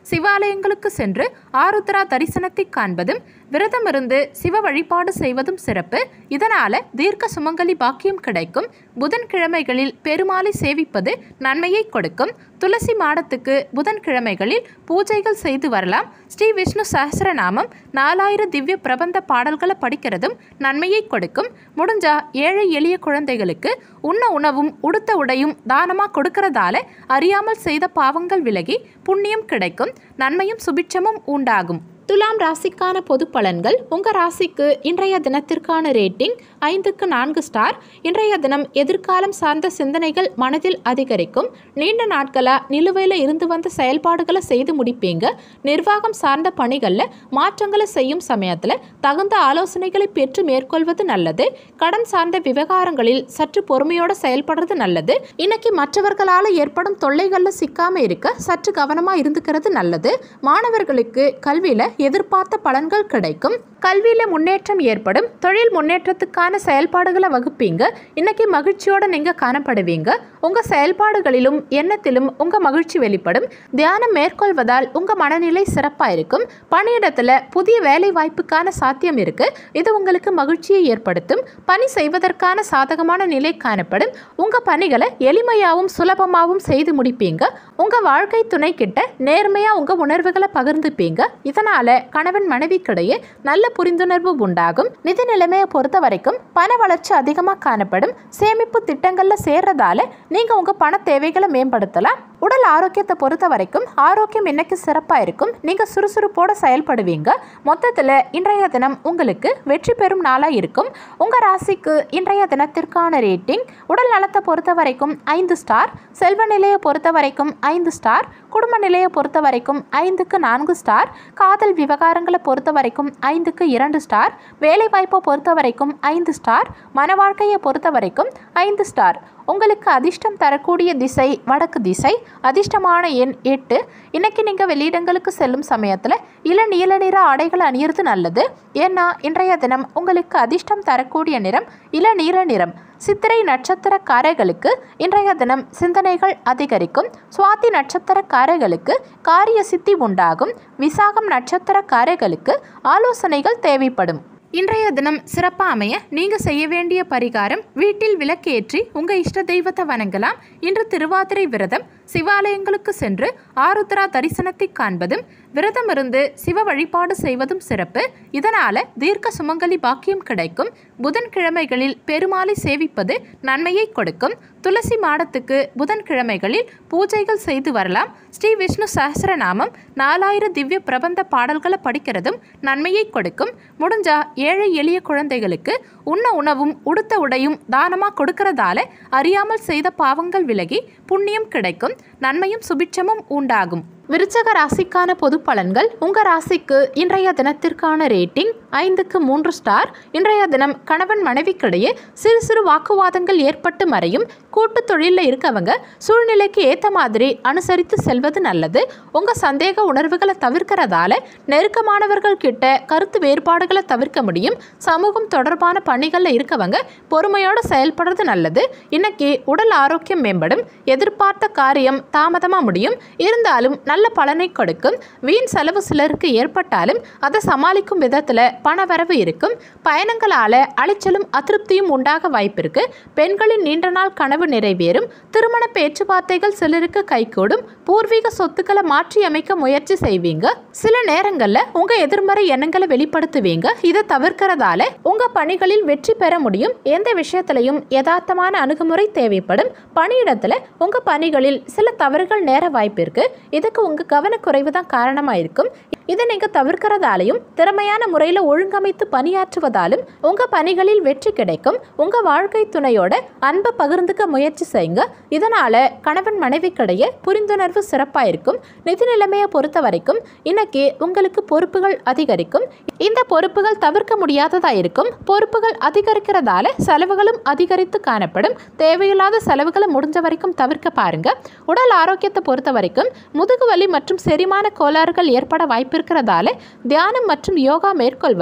சிவாலயங்களுக்கு சென்று ஆருத்ரா தரிசனத்தை காண்பதும் விரதமிருந்து சிவ வழிபாடு செய்வதும் சிறப்பு இதனால தீர்க்க சுமங்கலி பாக்கியம் கிடைக்கும் புதன்கிழமைகளில் பெருமாளை சேவிப்பது நன்மையை கொடுக்கும் துளசி மாடத்துக்கு புதன்கிழமைகளில் பூஜைகள் செய்து வரலாம் ஸ்ரீ விஷ்ணு சஹஸ்ரநாமம் நாலாயிரம் திவ்ய பிரபந்த பாடல்களை படிக்கிறதும் நன்மையை கொடுக்கும் முடிஞ்சா ஏழை எளிய குழந்தைகளுக்கு உண்ண உணவும் உடுத்த உடையும் தானமாக கொடுக்கறதால அறியாமல் செய்த பாவங்கள் விலகி புண்ணியம் கிடைக்கும் நன்மையும் சுபிட்சமும் உண்டாகும் துலாம் ராசிக்கான பொது பலன்கள் உங்கள் ராசிக்கு இன்றைய தினத்திற்கான ரேட்டிங் ஐந்துக்கு நான்கு ஸ்டார் இன்றைய தினம் எதிர்காலம் சார்ந்த சிந்தனைகள் மனதில் அதிகரிக்கும் நீண்ட நாட்களாக நிலுவையில் இருந்து வந்த செயல்பாடுகளை செய்து முடிப்பீங்க நிர்வாகம் சார்ந்த பணிகளில் மாற்றங்களை செய்யும் சமயத்தில் தகுந்த ஆலோசனைகளை பெற்று மேற்கொள்வது நல்லது கடன் சார்ந்த விவகாரங்களில் சற்று பொறுமையோடு செயல்படுறது நல்லது இன்னைக்கு மற்றவர்களால் ஏற்படும் தொல்லைகளில் சிக்காமல் இருக்க சற்று கவனமாக இருந்துக்கிறது நல்லது மாணவர்களுக்கு கல்வியில் எதிர்பார்த்த பலன்கள் கிடைக்கும் கல்வியில் முன்னேற்றம் ஏற்படும் தொழில் முன்னேற்றத்துக்கான செயல்பாடுகளை வகுப்பீங்க இன்னைக்கு மகிழ்ச்சியோட நீங்கள் காணப்படுவீங்க உங்கள் செயல்பாடுகளிலும் எண்ணத்திலும் உங்கள் மகிழ்ச்சி வெளிப்படும் தியானம் மேற்கொள்வதால் உங்கள் மனநிலை சிறப்பாக இருக்கும் பணியிடத்தில் புதிய வேலை வாய்ப்புக்கான சாத்தியம் இருக்கு இது உங்களுக்கு மகிழ்ச்சியை ஏற்படுத்தும் பணி செய்வதற்கான சாதகமான நிலை காணப்படும் உங்கள் பணிகளை எளிமையாகவும் சுலபமாகவும் செய்து முடிப்பீங்க உங்கள் வாழ்க்கை துணை கிட்ட நேர்மையாக உங்கள் உணர்வுகளை பகிர்ந்துப்பீங்க இதனால் கணவன் மனைவிக்கிடையே நல்ல புரிந்துணர்வு உண்டாகும் நிதி நிலைமையை பொறுத்த வரைக்கும் பண வளர்ச்சி அதிகமாக காணப்படும் சேமிப்பு திட்டங்களில் சேர்றதால நீங்கள் உங்கள் பண தேவைகளை மேம்படுத்தலாம் உடல் ஆரோக்கியத்தை பொறுத்த வரைக்கும் ஆரோக்கியம் இன்னைக்கு சிறப்பாக இருக்கும் நீங்கள் சுறுசுறுப்போடு செயல்படுவீங்க மொத்தத்தில் இன்றைய தினம் உங்களுக்கு வெற்றி பெறும் நாளாக இருக்கும் உங்கள் ராசிக்கு இன்றைய தினத்திற்கான ரேட்டிங் உடல் நலத்தை பொறுத்த வரைக்கும் ஐந்து ஸ்டார் செல்வ நிலையை பொறுத்த வரைக்கும் ஐந்து ஸ்டார் குடும்ப நிலையை பொறுத்த வரைக்கும் ஐந்துக்கு நான்கு ஸ்டார் காதல் விவகாரங்களை பொறுத்த வரைக்கும் ஐந்துக்கு இரண்டு ஸ்டார் வேலை வாய்ப்பை பொறுத்த வரைக்கும் ஐந்து ஸ்டார் மன வாழ்க்கையை பொறுத்த வரைக்கும் ஐந்து ஸ்டார் உங்களுக்கு அதிர்ஷ்டம் தரக்கூடிய திசை வடக்கு திசை அதிர்ஷ்டமான எண் எட்டு இன்னைக்கு நீங்கள் வெளியிடங்களுக்கு செல்லும் சமயத்தில் இள நீல நிற ஆடைகளை அணியிறது நல்லது ஏன்னா இன்றைய தினம் உங்களுக்கு அதிர்ஷ்டம் தரக்கூடிய நிறம் இள நீல நிறம் சித்திரை நட்சத்திரக்காரர்களுக்கு இன்றைய தினம் சிந்தனைகள் அதிகரிக்கும் சுவாதி நட்சத்திரக்காரர்களுக்கு காரிய சித்தி உண்டாகும் விசாகம் நட்சத்திரக்காரர்களுக்கு ஆலோசனைகள் தேவைப்படும் இன்றைய தினம் சிறப்பாக அமைய நீங்கள் செய்ய வேண்டிய பரிகாரம் வீட்டில் விளக்கேற்றி உங்கள் இஷ்ட தெய்வத்தை வணங்கலாம் இன்று திருவாதிரை விரதம் சிவாலயங்களுக்கு சென்று ஆருத்ரா தரிசனத்தை காண்பதும் விரதமிருந்து சிவ வழிபாடு செய்வதும் சிறப்பு இதனால தீர்க்க சுமங்கலி பாக்கியம் கிடைக்கும் புதன்கிழமைகளில் பெருமாளை சேவிப்பது நன்மையை கொடுக்கும் துளசி மாடத்துக்கு புதன்கிழமைகளில் பூஜைகள் செய்து வரலாம் ஸ்ரீ விஷ்ணு சஹஸ்ரநாமம் நாலாயிரம் திவ்ய பிரபந்த பாடல்களை படிக்கிறதும் நன்மையை கொடுக்கும் முடிஞ்சா ஏழை எளிய குழந்தைகளுக்கு உண்ண உணவும் உடுத்த உடையும் தானமாக கொடுக்கறதால அறியாமல் செய்த பாவங்கள் விலகி புண்ணியம் கிடைக்கும் நன்மையும் சுபிட்சமும் உண்டாகும் விருச்சக ராசிக்கான பொது பலன்கள் உங்கள் ராசிக்கு இன்றைய தினத்திற்கான ரேட்டிங் ஐந்துக்கு மூன்று ஸ்டார் இன்றைய தினம் கணவன் மனைவிக்கிடையே சிறு சிறு வாக்குவாதங்கள் ஏற்பட்டு மறையும் கூட்டு தொழிலில் இருக்கவங்க சூழ்நிலைக்கு ஏற்ற மாதிரி அனுசரித்து செல்வது நல்லது உங்கள் சந்தேக உணர்வுகளை தவிர்க்கிறதால நெருக்கமானவர்கள் கிட்ட கருத்து வேறுபாடுகளை தவிர்க்க முடியும் சமூகம் தொடர்பான பணிகளில் இருக்கவங்க பொறுமையோடு செயல்படுறது நல்லது இன்னைக்கு உடல் ஆரோக்கியம் மேம்படும் எதிர்பார்த்த காரியம் தாமதமாக முடியும் இருந்தாலும் நல்ல பலனை கொடுக்கும் வீண் செலவு சிலருக்கு ஏற்பட்டாலும் அதை சமாளிக்கும் விதத்தில் பணவரவு இருக்கும் பயணங்களால் அலைச்சலும் அதிருப்தியும் உண்டாக வாய்ப்பிருக்கு பெண்களின் நீண்ட நாள் கனவு நிறைவேறும் திருமண பேச்சுவார்த்தைகள் சிலருக்கு கைகூடும் பூர்வீக சொத்துக்களை மாற்றி அமைக்க முயற்சி செய்வீங்க சில நேரங்களில் உங்கள் எதிர்மறை எண்ணங்களை வெளிப்படுத்துவீங்க இதை தவிர்க்கிறதால உங்கள் பணிகளில் வெற்றி பெற முடியும் எந்த விஷயத்திலையும் யதார்த்தமான அணுகுமுறை தேவைப்படும் பணியிடத்தில் உங்கள் பணிகளில் சில தவறுகள் நேர வாய்ப்பு இருக்கு இதுக்கு உங்கள் கவனக்குறைவு தான் காரணமாக இருக்கும் இதை நீங்கள் தவிர்க்கிறதாலையும் திறமையான முறையில் ஒழுங்கமைத்து பணியாற்றுவதாலும் உங்கள் பணிகளில் வெற்றி கிடைக்கும் உங்கள் வாழ்க்கை துணையோட அன்பை பகிர்ந்துக்க முயற்சி செய்யுங்க இதனால் கணவன் மனைவிக்கிடையே புரிந்துணர்வு சிறப்பாக இருக்கும் நிதி நிலைமையை பொறுத்த வரைக்கும் இன்னைக்கு உங்களுக்கு பொறுப்புகள் அதிகரிக்கும் இந்த பொறுப்புகள் தவிர்க்க முடியாததாக இருக்கும் பொறுப்புகள் அதிகரிக்கிறதால செலவுகளும் அதிகரித்து காணப்படும் தேவையில்லாத செலவுகளை முடிஞ்ச வரைக்கும் தவிர்க்க பாருங்க உடல் ஆரோக்கியத்தை பொறுத்த வரைக்கும் முதுகு வலி மற்றும் செரிமான கோளாறுகள் ஏற்பட வாய்ப்பிருக்கிறதால தியானம் மற்றும் யோகா மேற்கொள்வதும்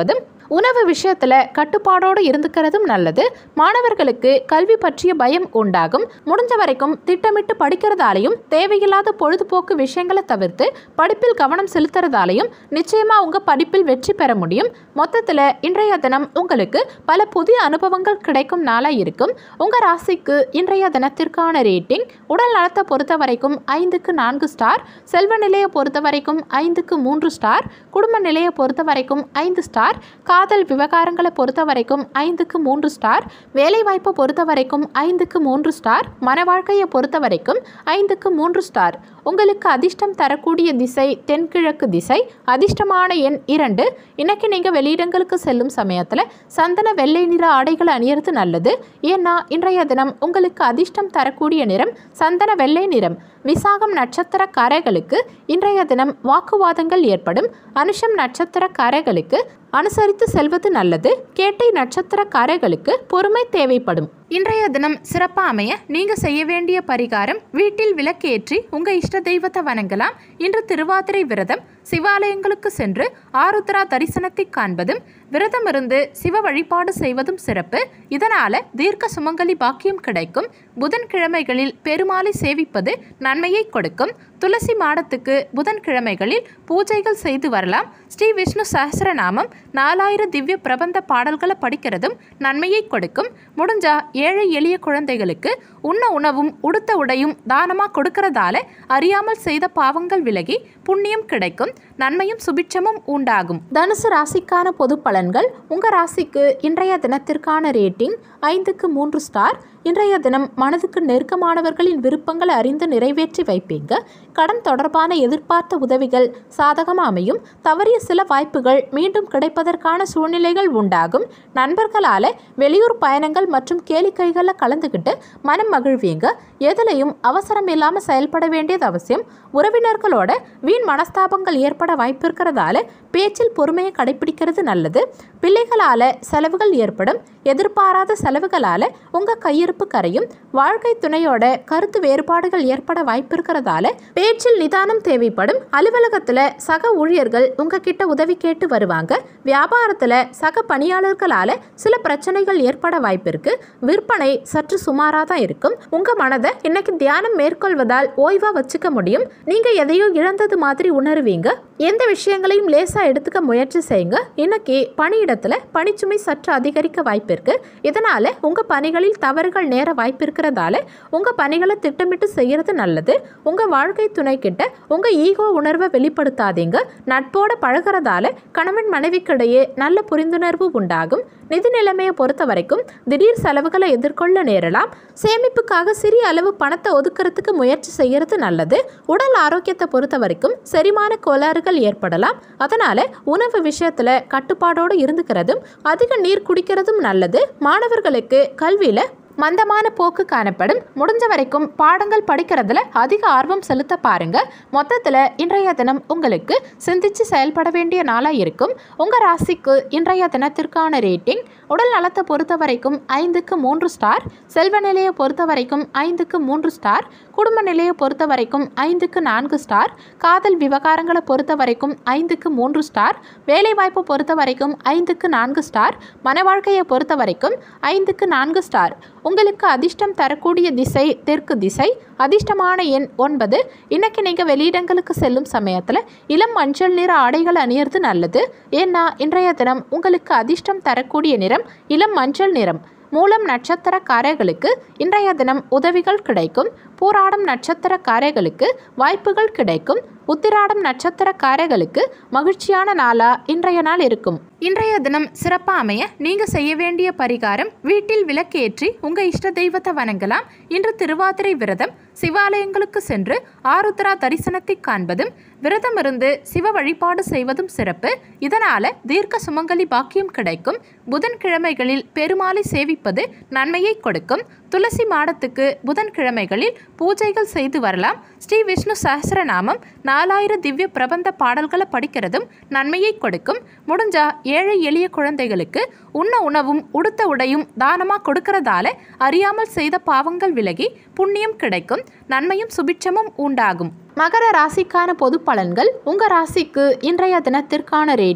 உணவு விஷயத்தில் கட்டுப்பாடோடு இருந்துக்கிறதும் நல்லது மாணவர்களுக்கு கல்வி பற்றிய பயம் உண்டாகும் முடிஞ்ச வரைக்கும் திட்டமிட்டு படிக்கிறதாலையும் தேவையில்லாத பொழுதுபோக்கு விஷயங்களை தவிர்த்து படிப்பில் கவனம் செலுத்துறதாலையும் நிச்சயமா உங்க படிப்பில் வெற்றி பெற முடியும் மொத்தத்தில் இன்றைய தினம் உங்களுக்கு பல புதிய அனுபவங்கள் கிடைக்கும் நாளாக இருக்கும் உங்க ராசிக்கு இன்றைய தினத்திற்கான ரேட்டிங் உடல் நலத்தை பொறுத்த வரைக்கும் ஐந்துக்கு நான்கு ஸ்டார் செல்வ நிலையை பொறுத்த வரைக்கும் ஐந்துக்கு மூன்று ஸ்டார் குடும்ப நிலையை பொறுத்த வரைக்கும் ஐந்து ஸ்டார் காதல் விவகாரங்களை பொறுத்த வரைக்கும் ஐந்துக்கு மூன்று ஸ்டார் வேலைவாய்ப்பை பொறுத்த வரைக்கும் ஐந்துக்கு மூன்று ஸ்டார் மன வாழ்க்கையை பொறுத்த வரைக்கும் ஐந்துக்கு மூன்று ஸ்டார் உங்களுக்கு அதிர்ஷ்டம் தரக்கூடிய திசை தென்கிழக்கு திசை அதிர்ஷ்டமான எண் இரண்டு இன்னைக்கு நீங்கள் வெளியிடங்களுக்கு செல்லும் சமயத்தில் சந்தன வெள்ளை நிற ஆடைகளை அணியறது நல்லது ஏன்னா இன்றைய தினம் உங்களுக்கு அதிர்ஷ்டம் தரக்கூடிய நிறம் சந்தன வெள்ளை நிறம் விசாகம் நட்சத்திரக்காரர்களுக்கு இன்றைய தினம் வாக்குவாதங்கள் ஏற்படும் அனுஷம் நட்சத்திரக்காரர்களுக்கு அனுசரித்து செல்வது நல்லது கேட்டை நட்சத்திரக்காரர்களுக்கு பொறுமை தேவைப்படும் இன்றைய தினம் சிறப்பாக அமைய நீங்கள் செய்ய வேண்டிய பரிகாரம் வீட்டில் விளக்கேற்றி உங்கள் இஷ்ட தெய்வத்தை வணங்கலாம் இன்று திருவாதிரை விரதம் சிவாலயங்களுக்கு சென்று ஆருத்ரா தரிசனத்தை காண்பதும் விரதம் இருந்து சிவ வழிபாடு செய்வதும் சிறப்பு இதனால தீர்க்க சுமங்கலி பாக்கியம் கிடைக்கும் புதன்கிழமைகளில் பெருமாளை சேவிப்பது நன்மையை கொடுக்கும் துளசி மாடத்துக்கு புதன்கிழமைகளில் பூஜைகள் செய்து வரலாம் ஸ்ரீ விஷ்ணு சஹஸ்ரநாமம் நாலாயிரம் திவ்ய பிரபந்த பாடல்களை படிக்கிறதும் நன்மையை கொடுக்கும் முடிஞ்சா ஏழை எளிய குழந்தைகளுக்கு உண்ண உணவும் உடுத்த உடையும் தானமா கொடுக்கறதால அறியாமல் செய்த பாவங்கள் விலகி புண்ணியம் கிடைக்கும் நன்மையும் சுபிட்சமும் உண்டாகும் தனுசு ராசிக்கான பொது பலன்கள் உங்க ராசிக்கு இன்றைய தினத்திற்கான ரேட்டிங் ஐந்துக்கு மூன்று ஸ்டார் இன்றைய தினம் மனதுக்கு நெருக்கமானவர்களின் விருப்பங்களை அறிந்து நிறைவேற்றி வைப்பீங்க கடன் தொடர்பான எதிர்பார்த்த உதவிகள் சாதகமாக அமையும் தவறிய சில வாய்ப்புகள் மீண்டும் கிடைப்பதற்கான சூழ்நிலைகள் உண்டாகும் நண்பர்களால் வெளியூர் பயணங்கள் மற்றும் கேளிக்கைகளில் கலந்துக்கிட்டு மனம் மகிழ்வீங்க எதுலையும் அவசரம் இல்லாமல் செயல்பட வேண்டியது அவசியம் உறவினர்களோட வீண் மனஸ்தாபங்கள் ஏற்பட வாய்ப்பு இருக்கிறதால பேச்சில் பொறுமையை கடைபிடிக்கிறது நல்லது பிள்ளைகளால் செலவுகள் ஏற்படும் எதிர்பாராத செலவுகளால் உங்கள் கையிருப்பு கரையும் வாழ்க்கை துணையோட கருத்து வேறுபாடுகள் ஏற்பட வாய்ப்பு இருக்கிறதால பேச்சில் நிதானம் தேவைப்படும் அலுவலகத்தில் சக ஊழியர்கள் உங்ககிட்ட உதவி கேட்டு வருவாங்க வியாபாரத்தில் சக பணியாளர்களால் சில பிரச்சனைகள் ஏற்பட வாய்ப்பு இருக்கு விற்பனை சற்று சுமாராக தான் இருக்கும் உங்கள் மனதை இன்னைக்கு தியானம் மேற்கொள்வதால் ஓய்வாக வச்சுக்க முடியும் நீங்கள் எதையோ இழந்தது மாதிரி உணருவீங்க எந்த விஷயங்களையும் லேசாக எடுத்துக்க முயற்சி செய்யுங்க இன்னைக்கு பணியிடத்தில் பணிச்சுமை சற்று அதிகரிக்க வாய்ப்பு இருக்கு இதனால உங்கள் பணிகளில் தவறுகள் நேர வாய்ப்பு இருக்கிறதால உங்கள் பணிகளை திட்டமிட்டு செய்யறது நல்லது உங்கள் வாழ்க்கை துணை கிட்ட உங்கள் ஈகோ உணர்வை வெளிப்படுத்தாதீங்க நட்போட பழகிறதால கணவன் மனைவிக்கிடையே நல்ல புரிந்துணர்வு உண்டாகும் நிதி நிலைமையை பொறுத்த வரைக்கும் திடீர் செலவுகளை எதிர்கொள்ள நேரலாம் சேமிப்புக்காக சிறிய அளவு பணத்தை ஒதுக்குறதுக்கு முயற்சி செய்யறது நல்லது உடல் ஆரோக்கியத்தை பொறுத்த வரைக்கும் செரிமான கோளாறுகள் ஏற்படலாம் அதனால உணவு விஷயத்துல கட்டுப்பாடோடு இருந்துக்கிறதும் அதிக நீர் குடிக்கிறதும் நல்லது மாணவர்களுக்கு கல்வியில மந்தமான போக்கு காணப்படும் முடிஞ்ச வரைக்கும் பாடங்கள் படிக்கிறதுல அதிக ஆர்வம் செலுத்த பாருங்க மொத்தத்தில் இன்றைய தினம் உங்களுக்கு சிந்திச்சு செயல்பட வேண்டிய நாளாக இருக்கும் உங்கள் ராசிக்கு இன்றைய தினத்திற்கான ரேட்டிங் உடல் நலத்தை பொறுத்த வரைக்கும் ஐந்துக்கு மூன்று ஸ்டார் செல்வ நிலையை பொறுத்த வரைக்கும் ஐந்துக்கு மூன்று ஸ்டார் குடும்ப நிலையை பொறுத்த வரைக்கும் ஐந்துக்கு நான்கு ஸ்டார் காதல் விவகாரங்களை பொறுத்த வரைக்கும் ஐந்துக்கு மூன்று ஸ்டார் வேலைவாய்ப்பை பொறுத்த வரைக்கும் ஐந்துக்கு நான்கு ஸ்டார் மன வாழ்க்கையை பொறுத்த வரைக்கும் ஐந்துக்கு நான்கு ஸ்டார் உங்களுக்கு அதிர்ஷ்டம் தரக்கூடிய திசை தெற்கு திசை அதிர்ஷ்டமான எண் ஒன்பது இன்னைக்கு நீங்கள் வெளியிடங்களுக்கு செல்லும் சமயத்தில் இளம் மஞ்சள் நிற ஆடைகள் அணியறது நல்லது ஏன்னா இன்றைய தினம் உங்களுக்கு அதிர்ஷ்டம் தரக்கூடிய நிறம் இளம் மஞ்சள் நிறம் மூலம் நட்சத்திரக்காரர்களுக்கு இன்றைய தினம் உதவிகள் கிடைக்கும் பூராடம் நட்சத்திரக்காரர்களுக்கு வாய்ப்புகள் கிடைக்கும் உத்திராடம் நட்சத்திரக்காரர்களுக்கு மகிழ்ச்சியான நாளா இன்றைய நாள் இருக்கும் இன்றைய தினம் சிறப்பாக அமைய நீங்க செய்ய வேண்டிய பரிகாரம் வீட்டில் விளக்கேற்றி உங்க இஷ்ட தெய்வத்தை வணங்கலாம் இன்று திருவாதிரை விரதம் சிவாலயங்களுக்கு சென்று ஆருத்ரா தரிசனத்தை காண்பதும் விரதம் இருந்து சிவ வழிபாடு செய்வதும் சிறப்பு இதனால தீர்க்க சுமங்கலி பாக்கியம் கிடைக்கும் புதன்கிழமைகளில் பெருமாளை சேவிப்பது நன்மையை கொடுக்கும் துளசி மாடத்துக்கு புதன்கிழமைகளில் பூஜைகள் செய்து வரலாம் ஸ்ரீ விஷ்ணு சஹஸ்ரநாமம் நாலாயிரம் திவ்ய பிரபந்த பாடல்களை படிக்கிறதும் நன்மையை கொடுக்கும் முடிஞ்சா ஏழை எளிய குழந்தைகளுக்கு உண்ண உணவும் உடுத்த உடையும் தானமா கொடுக்கறதால அறியாமல் செய்த பாவங்கள் விலகி புண்ணியம் கிடைக்கும் நன்மையும் சுபிட்சமும் உண்டாகும் மகர ராசிக்கான பொது பலன்கள் உங்க ராசிக்கு இன்றைய தினத்திற்கான ரேட்டிங்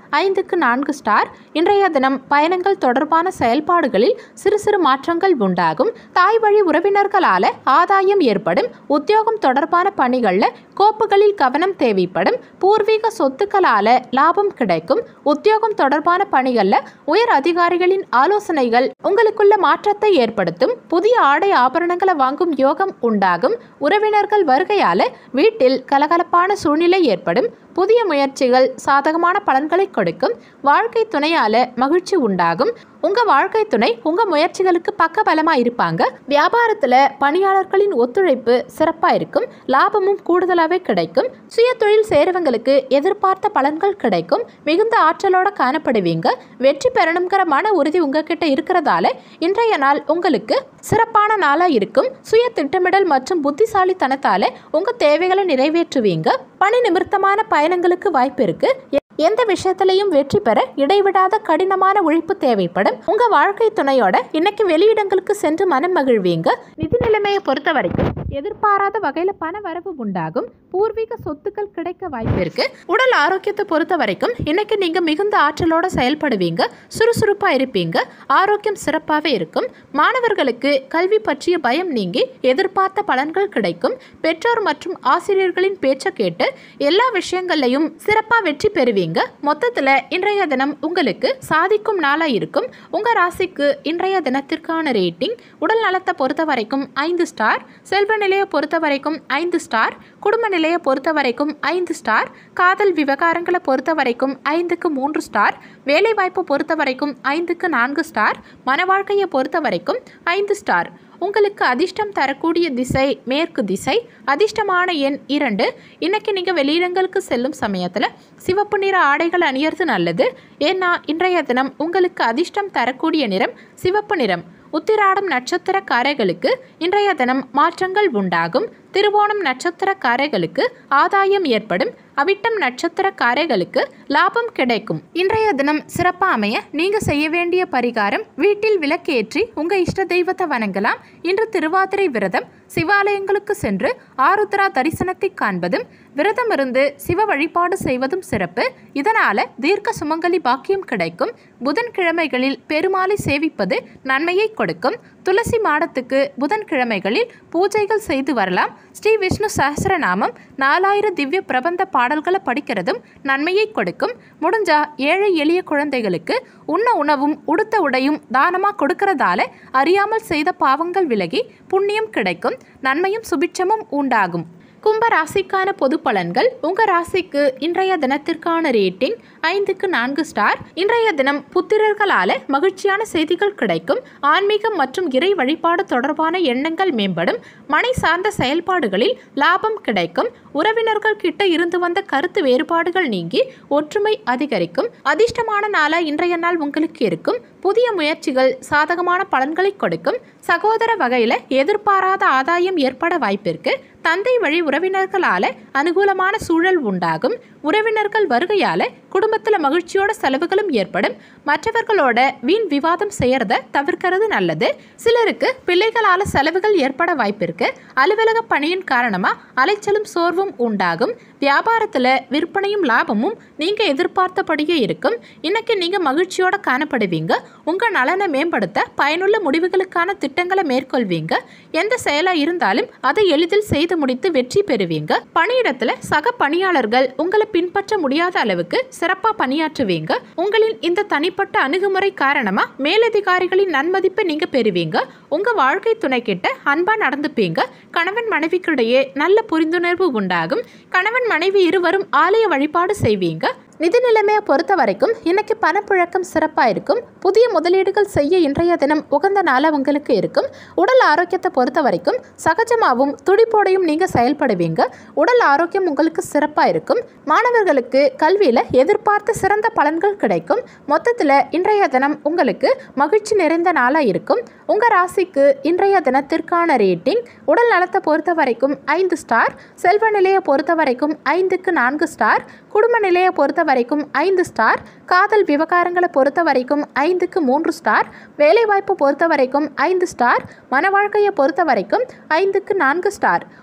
ஐந்துக்கு நான்கு ஸ்டார் இன்றைய தினம் பயணங்கள் தொடர்பான செயல்பாடுகளில் சிறு சிறு மாற்றங்கள் உண்டாகும் தாய் வழி உறவினர்களால ஆதாயம் ஏற்படும் உத்தியோகம் தொடர்பான பணிகளில் கோப்புகளில் கவனம் தேவைப்படும் பூர்வீக சொத்துக்களால லாபம் கிடைக்கும் உத்தியோகம் தொடர்பான பணிகளில் உயர் அதிகாரிகளின் ஆலோசனைகள் உங்களுக்குள்ள மாற்றத்தை ஏற்படுத்தும் புதிய ஆடை ஆபரணங்களை வாங்கும் யோகம் உண்டாகும் உறவினர்கள் வருகையால வீட்டில் கலகலப்பான சூழ்நிலை ஏற்படும் புதிய முயற்சிகள் சாதகமான பலன்களை கொடுக்கும் வாழ்க்கை துணையால மகிழ்ச்சி உண்டாகும் உங்க வாழ்க்கை துணை உங்க முயற்சிகளுக்கு பக்கபலமா இருப்பாங்க வியாபாரத்துல பணியாளர்களின் ஒத்துழைப்பு சிறப்பா இருக்கும் லாபமும் கூடுதலாவே கிடைக்கும் சுய தொழில் சேரவங்களுக்கு எதிர்பார்த்த பலன்கள் கிடைக்கும் மிகுந்த ஆற்றலோட காணப்படுவீங்க வெற்றி பெறணுங்கிற மன உறுதி உங்ககிட்ட இருக்கிறதால இன்றைய நாள் உங்களுக்கு சிறப்பான நாளா இருக்கும் சுய திட்டமிடல் மற்றும் புத்திசாலித்தனத்தால உங்க தேவைகளை நிறைவேற்றுவீங்க பணி நிமித்தமான பயணங்களுக்கு வாய்ப்பு இருக்கு எந்த விஷயத்திலையும் வெற்றி பெற இடைவிடாத கடினமான உழைப்பு தேவைப்படும் உங்க வாழ்க்கை துணையோட இன்னைக்கு வெளியிடங்களுக்கு சென்று மனம் மகிழ்வீங்க நிதி நிலைமையை பொறுத்த வரைக்கும் எதிர்பாராத வகையில பண வரவு உண்டாகும் பூர்வீக சொத்துக்கள் கிடைக்க வாய்ப்பு இருக்கு உடல் ஆரோக்கியத்தை பொறுத்த வரைக்கும் இன்னைக்கு நீங்க மிகுந்த ஆற்றலோட செயல்படுவீங்க சுறுசுறுப்பா இருப்பீங்க ஆரோக்கியம் சிறப்பாகவே இருக்கும் மாணவர்களுக்கு கல்வி பற்றிய பயம் நீங்கி எதிர்பார்த்த பலன்கள் கிடைக்கும் பெற்றோர் மற்றும் ஆசிரியர்களின் பேச்சை கேட்டு எல்லா விஷயங்கள்லையும் சிறப்பாக வெற்றி பெறுவீங்க மொத்தத்தில் இன்றைய தினம் உங்களுக்கு சாதிக்கும் நாளாக இருக்கும் உங்கள் ராசிக்கு இன்றைய தினத்திற்கான ரேட்டிங் உடல் நலத்தை பொறுத்த வரைக்கும் ஐந்து ஸ்டார் செல்வ நிலையை பொறுத்த வரைக்கும் ஐந்து ஸ்டார் குடும்ப நிலையை பொறுத்த வரைக்கும் ஐந்து ஸ்டார் காதல் விவகாரங்களை பொறுத்த வரைக்கும் ஐந்துக்கு மூன்று ஸ்டார் வேலைவாய்ப்பு பொறுத்த வரைக்கும் ஐந்துக்கு நான்கு ஸ்டார் மன வாழ்க்கையை பொறுத்த வரைக்கும் ஐந்து ஸ்டார் உங்களுக்கு அதிர்ஷ்டம் தரக்கூடிய திசை மேற்கு திசை அதிர்ஷ்டமான எண் இரண்டு இன்னைக்கு நீங்கள் வெளியிடங்களுக்கு செல்லும் சமயத்தில் சிவப்பு நிற ஆடைகள் அணியறது நல்லது ஏன்னா இன்றைய தினம் உங்களுக்கு அதிர்ஷ்டம் தரக்கூடிய நிறம் சிவப்பு நிறம் உத்திராடம் நட்சத்திரக்காரர்களுக்கு இன்றைய தினம் மாற்றங்கள் உண்டாகும் திருவோணம் நட்சத்திரக்காரர்களுக்கு ஆதாயம் ஏற்படும் அவிட்டம் நட்சத்திரக்காரர்களுக்கு லாபம் கிடைக்கும் இன்றைய தினம் சிறப்பாக அமைய நீங்க செய்ய வேண்டிய பரிகாரம் வீட்டில் விளக்கேற்றி உங்க இஷ்ட தெய்வத்தை வணங்கலாம் இன்று திருவாதிரை விரதம் சிவாலயங்களுக்கு சென்று ஆருத்ரா தரிசனத்தை காண்பதும் விரதம் இருந்து சிவ வழிபாடு செய்வதும் சிறப்பு இதனால தீர்க்க சுமங்கலி பாக்கியம் கிடைக்கும் புதன்கிழமைகளில் பெருமாளை சேவிப்பது நன்மையை கொடுக்கும் துளசி மாடத்துக்கு புதன்கிழமைகளில் பூஜைகள் செய்து வரலாம் ஸ்ரீ விஷ்ணு சஹஸ்ரநாமம் நாலாயிரம் திவ்ய பிரபந்த பாடல்களை படிக்கிறதும் நன்மையை கொடுக்கும் முடிஞ்சா ஏழை எளிய குழந்தைகளுக்கு உண்ண உணவும் உடுத்த உடையும் தானமாக கொடுக்கறதால அறியாமல் செய்த பாவங்கள் விலகி புண்ணியம் கிடைக்கும் நன்மையும் சுபிட்சமும் உண்டாகும் கும்ப ராசிக்கான பொது பலன்கள் உங்க ராசிக்கு இன்றைய தினத்திற்கான ரேட்டிங் ஐந்துக்கு நான்கு ஸ்டார் இன்றைய தினம் புத்திரர்களால மகிழ்ச்சியான செய்திகள் கிடைக்கும் ஆன்மீகம் மற்றும் இறை வழிபாடு தொடர்பான எண்ணங்கள் மேம்படும் மனை சார்ந்த செயல்பாடுகளில் லாபம் கிடைக்கும் உறவினர்கள் கிட்ட இருந்து வந்த கருத்து வேறுபாடுகள் நீங்கி ஒற்றுமை அதிகரிக்கும் அதிர்ஷ்டமான நாளா இன்றைய நாள் உங்களுக்கு இருக்கும் புதிய முயற்சிகள் சாதகமான பலன்களை கொடுக்கும் சகோதர வகையில எதிர்பாராத ஆதாயம் ஏற்பட வாய்ப்பிருக்கு தந்தை வழி உறவினர்களால அனுகூலமான சூழல் உண்டாகும் உறவினர்கள் வருகையால குடும்பத்துல மகிழ்ச்சியோட செலவுகளும் ஏற்படும் மற்றவர்களோட வீண் விவாதம் செய்யறத தவிர்க்கிறது நல்லது சிலருக்கு பிள்ளைகளால செலவுகள் ஏற்பட வாய்ப்பிருக்கு அலுவலக பணியின் காரணமா அலைச்சலும் சோர்வும் உண்டாகும் வியாபாரத்துல விற்பனையும் லாபமும் நீங்க எதிர்பார்த்தபடியே இருக்கும் இன்னைக்கு நீங்க மகிழ்ச்சியோட காணப்படுவீங்க உங்க நலனை மேம்படுத்த பயனுள்ள முடிவுகளுக்கான திட்டங்களை மேற்கொள்வீங்க எந்த செயலா இருந்தாலும் அதை எளிதில் செய்து முடித்து வெற்றி பெறுவீங்க பணியிடத்துல சக பணியாளர்கள் உங்களை பின்பற்ற முடியாத அளவுக்கு சிறப்பா பணியாற்றுவீங்க உங்களின் இந்த தனிப்பட்ட அணுகுமுறை காரணமா மேலதிகாரிகளின் நன்மதிப்பை நீங்க பெறுவீங்க உங்க வாழ்க்கை துணை கிட்ட அன்பா நடந்துப்பீங்க கணவன் மனைவிக்கிடையே நல்ல புரிந்துணர்வு உண்டாகும் கணவன் மனைவி இருவரும் ஆலய வழிபாடு செய்வீங்க நிதி நிலைமையை பொறுத்த வரைக்கும் இன்னைக்கு பணப்புழக்கம் சிறப்பாக இருக்கும் புதிய முதலீடுகள் செய்ய இன்றைய தினம் உகந்த நாளாக உங்களுக்கு இருக்கும் உடல் ஆரோக்கியத்தை பொறுத்த வரைக்கும் சகஜமாகவும் துடிப்போடையும் நீங்கள் செயல்படுவீங்க உடல் ஆரோக்கியம் உங்களுக்கு சிறப்பாக இருக்கும் மாணவர்களுக்கு கல்வியில் எதிர்பார்த்த சிறந்த பலன்கள் கிடைக்கும் மொத்தத்தில் இன்றைய தினம் உங்களுக்கு மகிழ்ச்சி நிறைந்த நாளாக இருக்கும் உங்கள் ராசிக்கு இன்றைய தினத்திற்கான ரேட்டிங் உடல் நலத்தை பொறுத்த வரைக்கும் ஐந்து ஸ்டார் செல்வ நிலையை பொறுத்த வரைக்கும் ஐந்துக்கு நான்கு ஸ்டார் குடும்ப நிலையை பொறுத்த வரைக்கும் ஐந்து ஸ்டார் காதல் விவகாரங்களை பொறுத்த வரைக்கும் ஐந்துக்கு மூன்று ஸ்டார் வேலைவாய்ப்பு பொறுத்த வரைக்கும் ஐந்து ஸ்டார் மன வாழ்க்கையை பொறுத்த வரைக்கும் ஐந்துக்கு நான்கு ஸ்டார்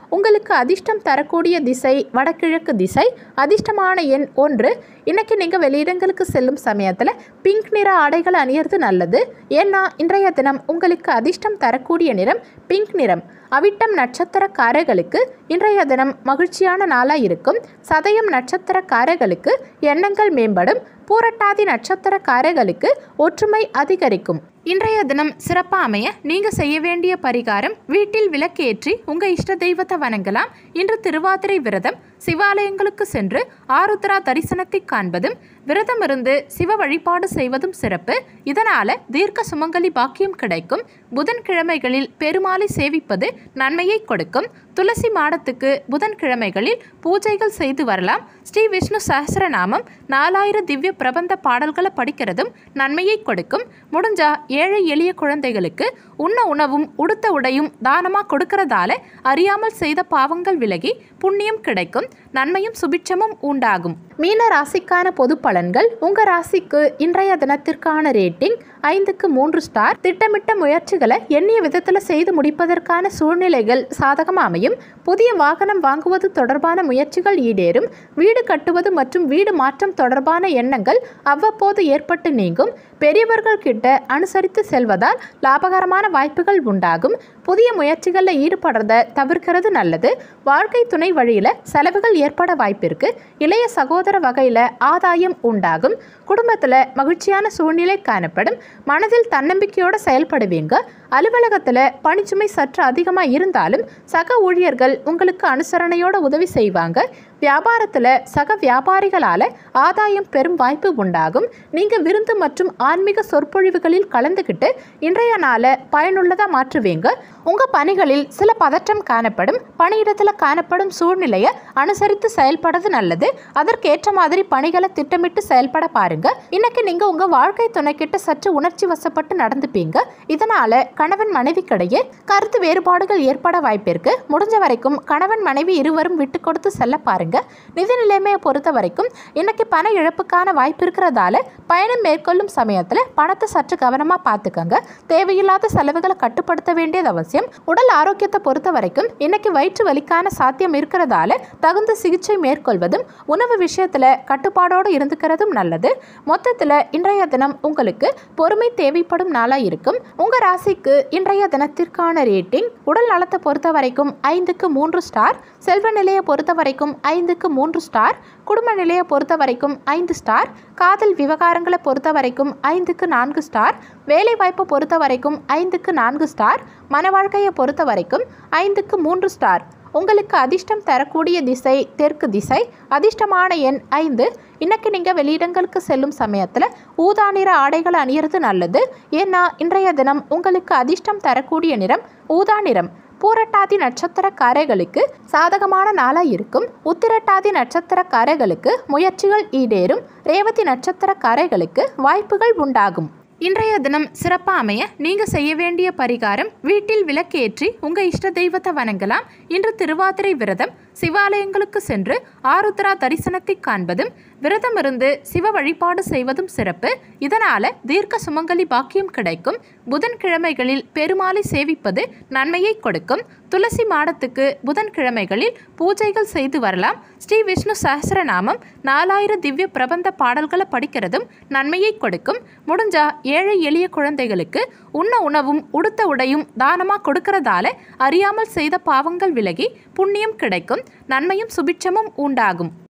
உங்களுக்கு அதிர்ஷ்டம் தரக்கூடிய திசை வடகிழக்கு திசை அதிர்ஷ்டமான எண் ஒன்று இன்னைக்கு நீங்கள் வெளியிடங்களுக்கு செல்லும் சமயத்தில் பிங்க் நிற ஆடைகள் அணியறது நல்லது ஏன்னா இன்றைய தினம் உங்களுக்கு அதிர்ஷ்டம் தரக்கூடிய நிறம் பிங்க் நிறம் அவிட்டம் நட்சத்திரக்காரர்களுக்கு இன்றைய தினம் மகிழ்ச்சியான நாளாக இருக்கும் சதயம் நட்சத்திரக்காரர்களுக்கு எண்ணங்கள் மேம்படும் பூரட்டாதி நட்சத்திரக்காரர்களுக்கு ஒற்றுமை அதிகரிக்கும் இன்றைய தினம் சிறப்பாக அமைய நீங்கள் செய்ய வேண்டிய பரிகாரம் வீட்டில் விளக்கேற்றி உங்கள் இஷ்ட தெய்வத்தை வணங்கலாம் இன்று திருவாதிரை விரதம் சிவாலயங்களுக்கு சென்று ஆருத்ரா தரிசனத்தை காண்பதும் விரதம் இருந்து சிவ வழிபாடு செய்வதும் சிறப்பு இதனால தீர்க்க சுமங்கலி பாக்கியம் கிடைக்கும் புதன்கிழமைகளில் பெருமாளை சேவிப்பது நன்மையை கொடுக்கும் துளசி மாடத்துக்கு புதன்கிழமைகளில் பூஜைகள் செய்து வரலாம் ஸ்ரீ விஷ்ணு சஹஸ்ரநாமம் நாலாயிரம் திவ்ய பிரபந்த பாடல்களை படிக்கிறதும் நன்மையை கொடுக்கும் முடிஞ்சா ஏழை எளிய குழந்தைகளுக்கு உண்ண உணவும் உடுத்த உடையும் தானமாக கொடுக்கறதால அறியாமல் செய்த பாவங்கள் விலகி புண்ணியம் கிடைக்கும் நன்மையும் சுபிட்சமும் உண்டாகும் மீன ராசிக்கான பொது பலன்கள் உங்க ராசிக்கு இன்றைய தினத்திற்கான ரேட்டிங் ஐந்துக்கு மூன்று ஸ்டார் திட்டமிட்ட முயற்சிகளை எண்ணிய விதத்தில் செய்து முடிப்பதற்கான சூழ்நிலைகள் சாதகமாக அமையும் புதிய வாகனம் வாங்குவது தொடர்பான முயற்சிகள் ஈடேறும் வீடு கட்டுவது மற்றும் வீடு மாற்றம் தொடர்பான எண்ணங்கள் அவ்வப்போது ஏற்பட்டு நீங்கும் பெரியவர்கள் கிட்ட அனுசரித்து செல்வதால் லாபகரமான வாய்ப்புகள் உண்டாகும் புதிய முயற்சிகளில் ஈடுபடுறத தவிர்க்கிறது நல்லது வாழ்க்கை துணை வழியில் செலவுகள் ஏற்பட வாய்ப்பிருக்கு இளைய சகோதர வகையில் ஆதாயம் உண்டாகும் குடும்பத்தில் மகிழ்ச்சியான சூழ்நிலை காணப்படும் மனதில் தன்னம்பிக்கையோடு செயல்படுவீங்க அலுவலகத்தில் பணிச்சுமை சற்று அதிகமாக இருந்தாலும் சக ஊழியர்கள் உங்களுக்கு அனுசரணையோட உதவி செய்வாங்க வியாபாரத்தில் சக வியாபாரிகளால் ஆதாயம் பெறும் வாய்ப்பு உண்டாகும் நீங்கள் விருந்து மற்றும் ஆன்மீக சொற்பொழிவுகளில் கலந்துக்கிட்டு இன்றைய நாளை பயனுள்ளதாக மாற்றுவீங்க உங்கள் பணிகளில் சில பதற்றம் காணப்படும் பணியிடத்தில் காணப்படும் சூழ்நிலையை அனுசரித்து செயல்படுறது நல்லது அதற்கேற்ற மாதிரி பணிகளை திட்டமிட்டு செயல்பட பாருங்க இன்னைக்கு நீங்கள் உங்கள் வாழ்க்கை துணைக்கிட்ட சற்று உணர்ச்சி வசப்பட்டு நடந்துப்பீங்க இதனால கணவன் மனைவிக்கிடையே கருத்து வேறுபாடுகள் ஏற்பட வாய்ப்பிருக்கு முடிஞ்ச வரைக்கும் கணவன் மனைவி இருவரும் விட்டு கொடுத்து செல்ல பாருங்க நிதி நிலைமையை பொறுத்த வரைக்கும் இன்னைக்கு பண இழப்புக்கான வாய்ப்பு இருக்கிறதால பயணம் மேற்கொள்ளும் சமயத்தில் பணத்தை சற்று கவனமாக பார்த்துக்கங்க தேவையில்லாத செலவுகளை கட்டுப்படுத்த வேண்டியது அவசியம் உடல் ஆரோக்கியத்தை பொறுத்த வரைக்கும் இன்னைக்கு வயிற்று வலிக்கான சாத்தியம் இருக்கிறதால தகுந்த சிகிச்சை மேற்கொள்வதும் உணவு விஷயத்தில் கட்டுப்பாடோடு இருந்துக்கிறதும் நல்லது மொத்தத்தில் இன்றைய தினம் உங்களுக்கு பொறுமை தேவைப்படும் நாளாக இருக்கும் உங்கள் ராசிக்கு இன்றைய தினத்திற்கான ரேட்டிங் உடல் நலத்தை பொறுத்த வரைக்கும் ஐந்துக்கு மூன்று ஸ்டார் செல்வ நிலையை பொறுத்த வரைக்கும் ஐந்துக்கு மூன்று ஸ்டார் குடும்ப நிலையை பொறுத்த வரைக்கும் ஐந்து ஸ்டார் காதல் விவகாரங்களை பொறுத்த வரைக்கும் ஐந்துக்கு நான்கு ஸ்டார் வேலை வாய்ப்பை பொறுத்த வரைக்கும் ஐந்துக்கு நான்கு ஸ்டார் மன வாழ்க்கையை பொறுத்த வரைக்கும் ஐந்துக்கு மூன்று ஸ்டார் உங்களுக்கு அதிர்ஷ்டம் தரக்கூடிய திசை தெற்கு திசை அதிர்ஷ்டமான எண் ஐந்து இன்னைக்கு நீங்கள் வெளியிடங்களுக்கு செல்லும் சமயத்தில் ஊதா நிற ஆடைகளை அணியறது நல்லது ஏன்னா இன்றைய தினம் உங்களுக்கு அதிர்ஷ்டம் தரக்கூடிய நிறம் ஊதா நிறம் பூரட்டாதி நட்சத்திரக்காரர்களுக்கு சாதகமான நாளாக இருக்கும் உத்திரட்டாதி நட்சத்திரக்காரர்களுக்கு முயற்சிகள் ஈடேறும் ரேவதி நட்சத்திரக்காரர்களுக்கு வாய்ப்புகள் உண்டாகும் இன்றைய தினம் சிறப்பாக அமைய நீங்கள் செய்ய வேண்டிய பரிகாரம் வீட்டில் விளக்கேற்றி உங்கள் இஷ்ட தெய்வத்தை வணங்கலாம் இன்று திருவாதிரை விரதம் சிவாலயங்களுக்கு சென்று ஆருத்ரா தரிசனத்தை காண்பதும் விரதம் இருந்து சிவ வழிபாடு செய்வதும் சிறப்பு இதனால தீர்க்க சுமங்கலி பாக்கியம் கிடைக்கும் புதன்கிழமைகளில் பெருமாளை சேவிப்பது நன்மையை கொடுக்கும் துளசி மாடத்துக்கு புதன்கிழமைகளில் பூஜைகள் செய்து வரலாம் ஸ்ரீ விஷ்ணு சஹஸ்ரநாமம் நாலாயிரம் திவ்ய பிரபந்த பாடல்களை படிக்கிறதும் நன்மையை கொடுக்கும் முடிஞ்சா ஏழை எளிய குழந்தைகளுக்கு உண்ண உணவும் உடுத்த உடையும் தானமாக கொடுக்கறதால அறியாமல் செய்த பாவங்கள் விலகி புண்ணியம் கிடைக்கும் நன்மையும் சுபிட்சமும் உண்டாகும்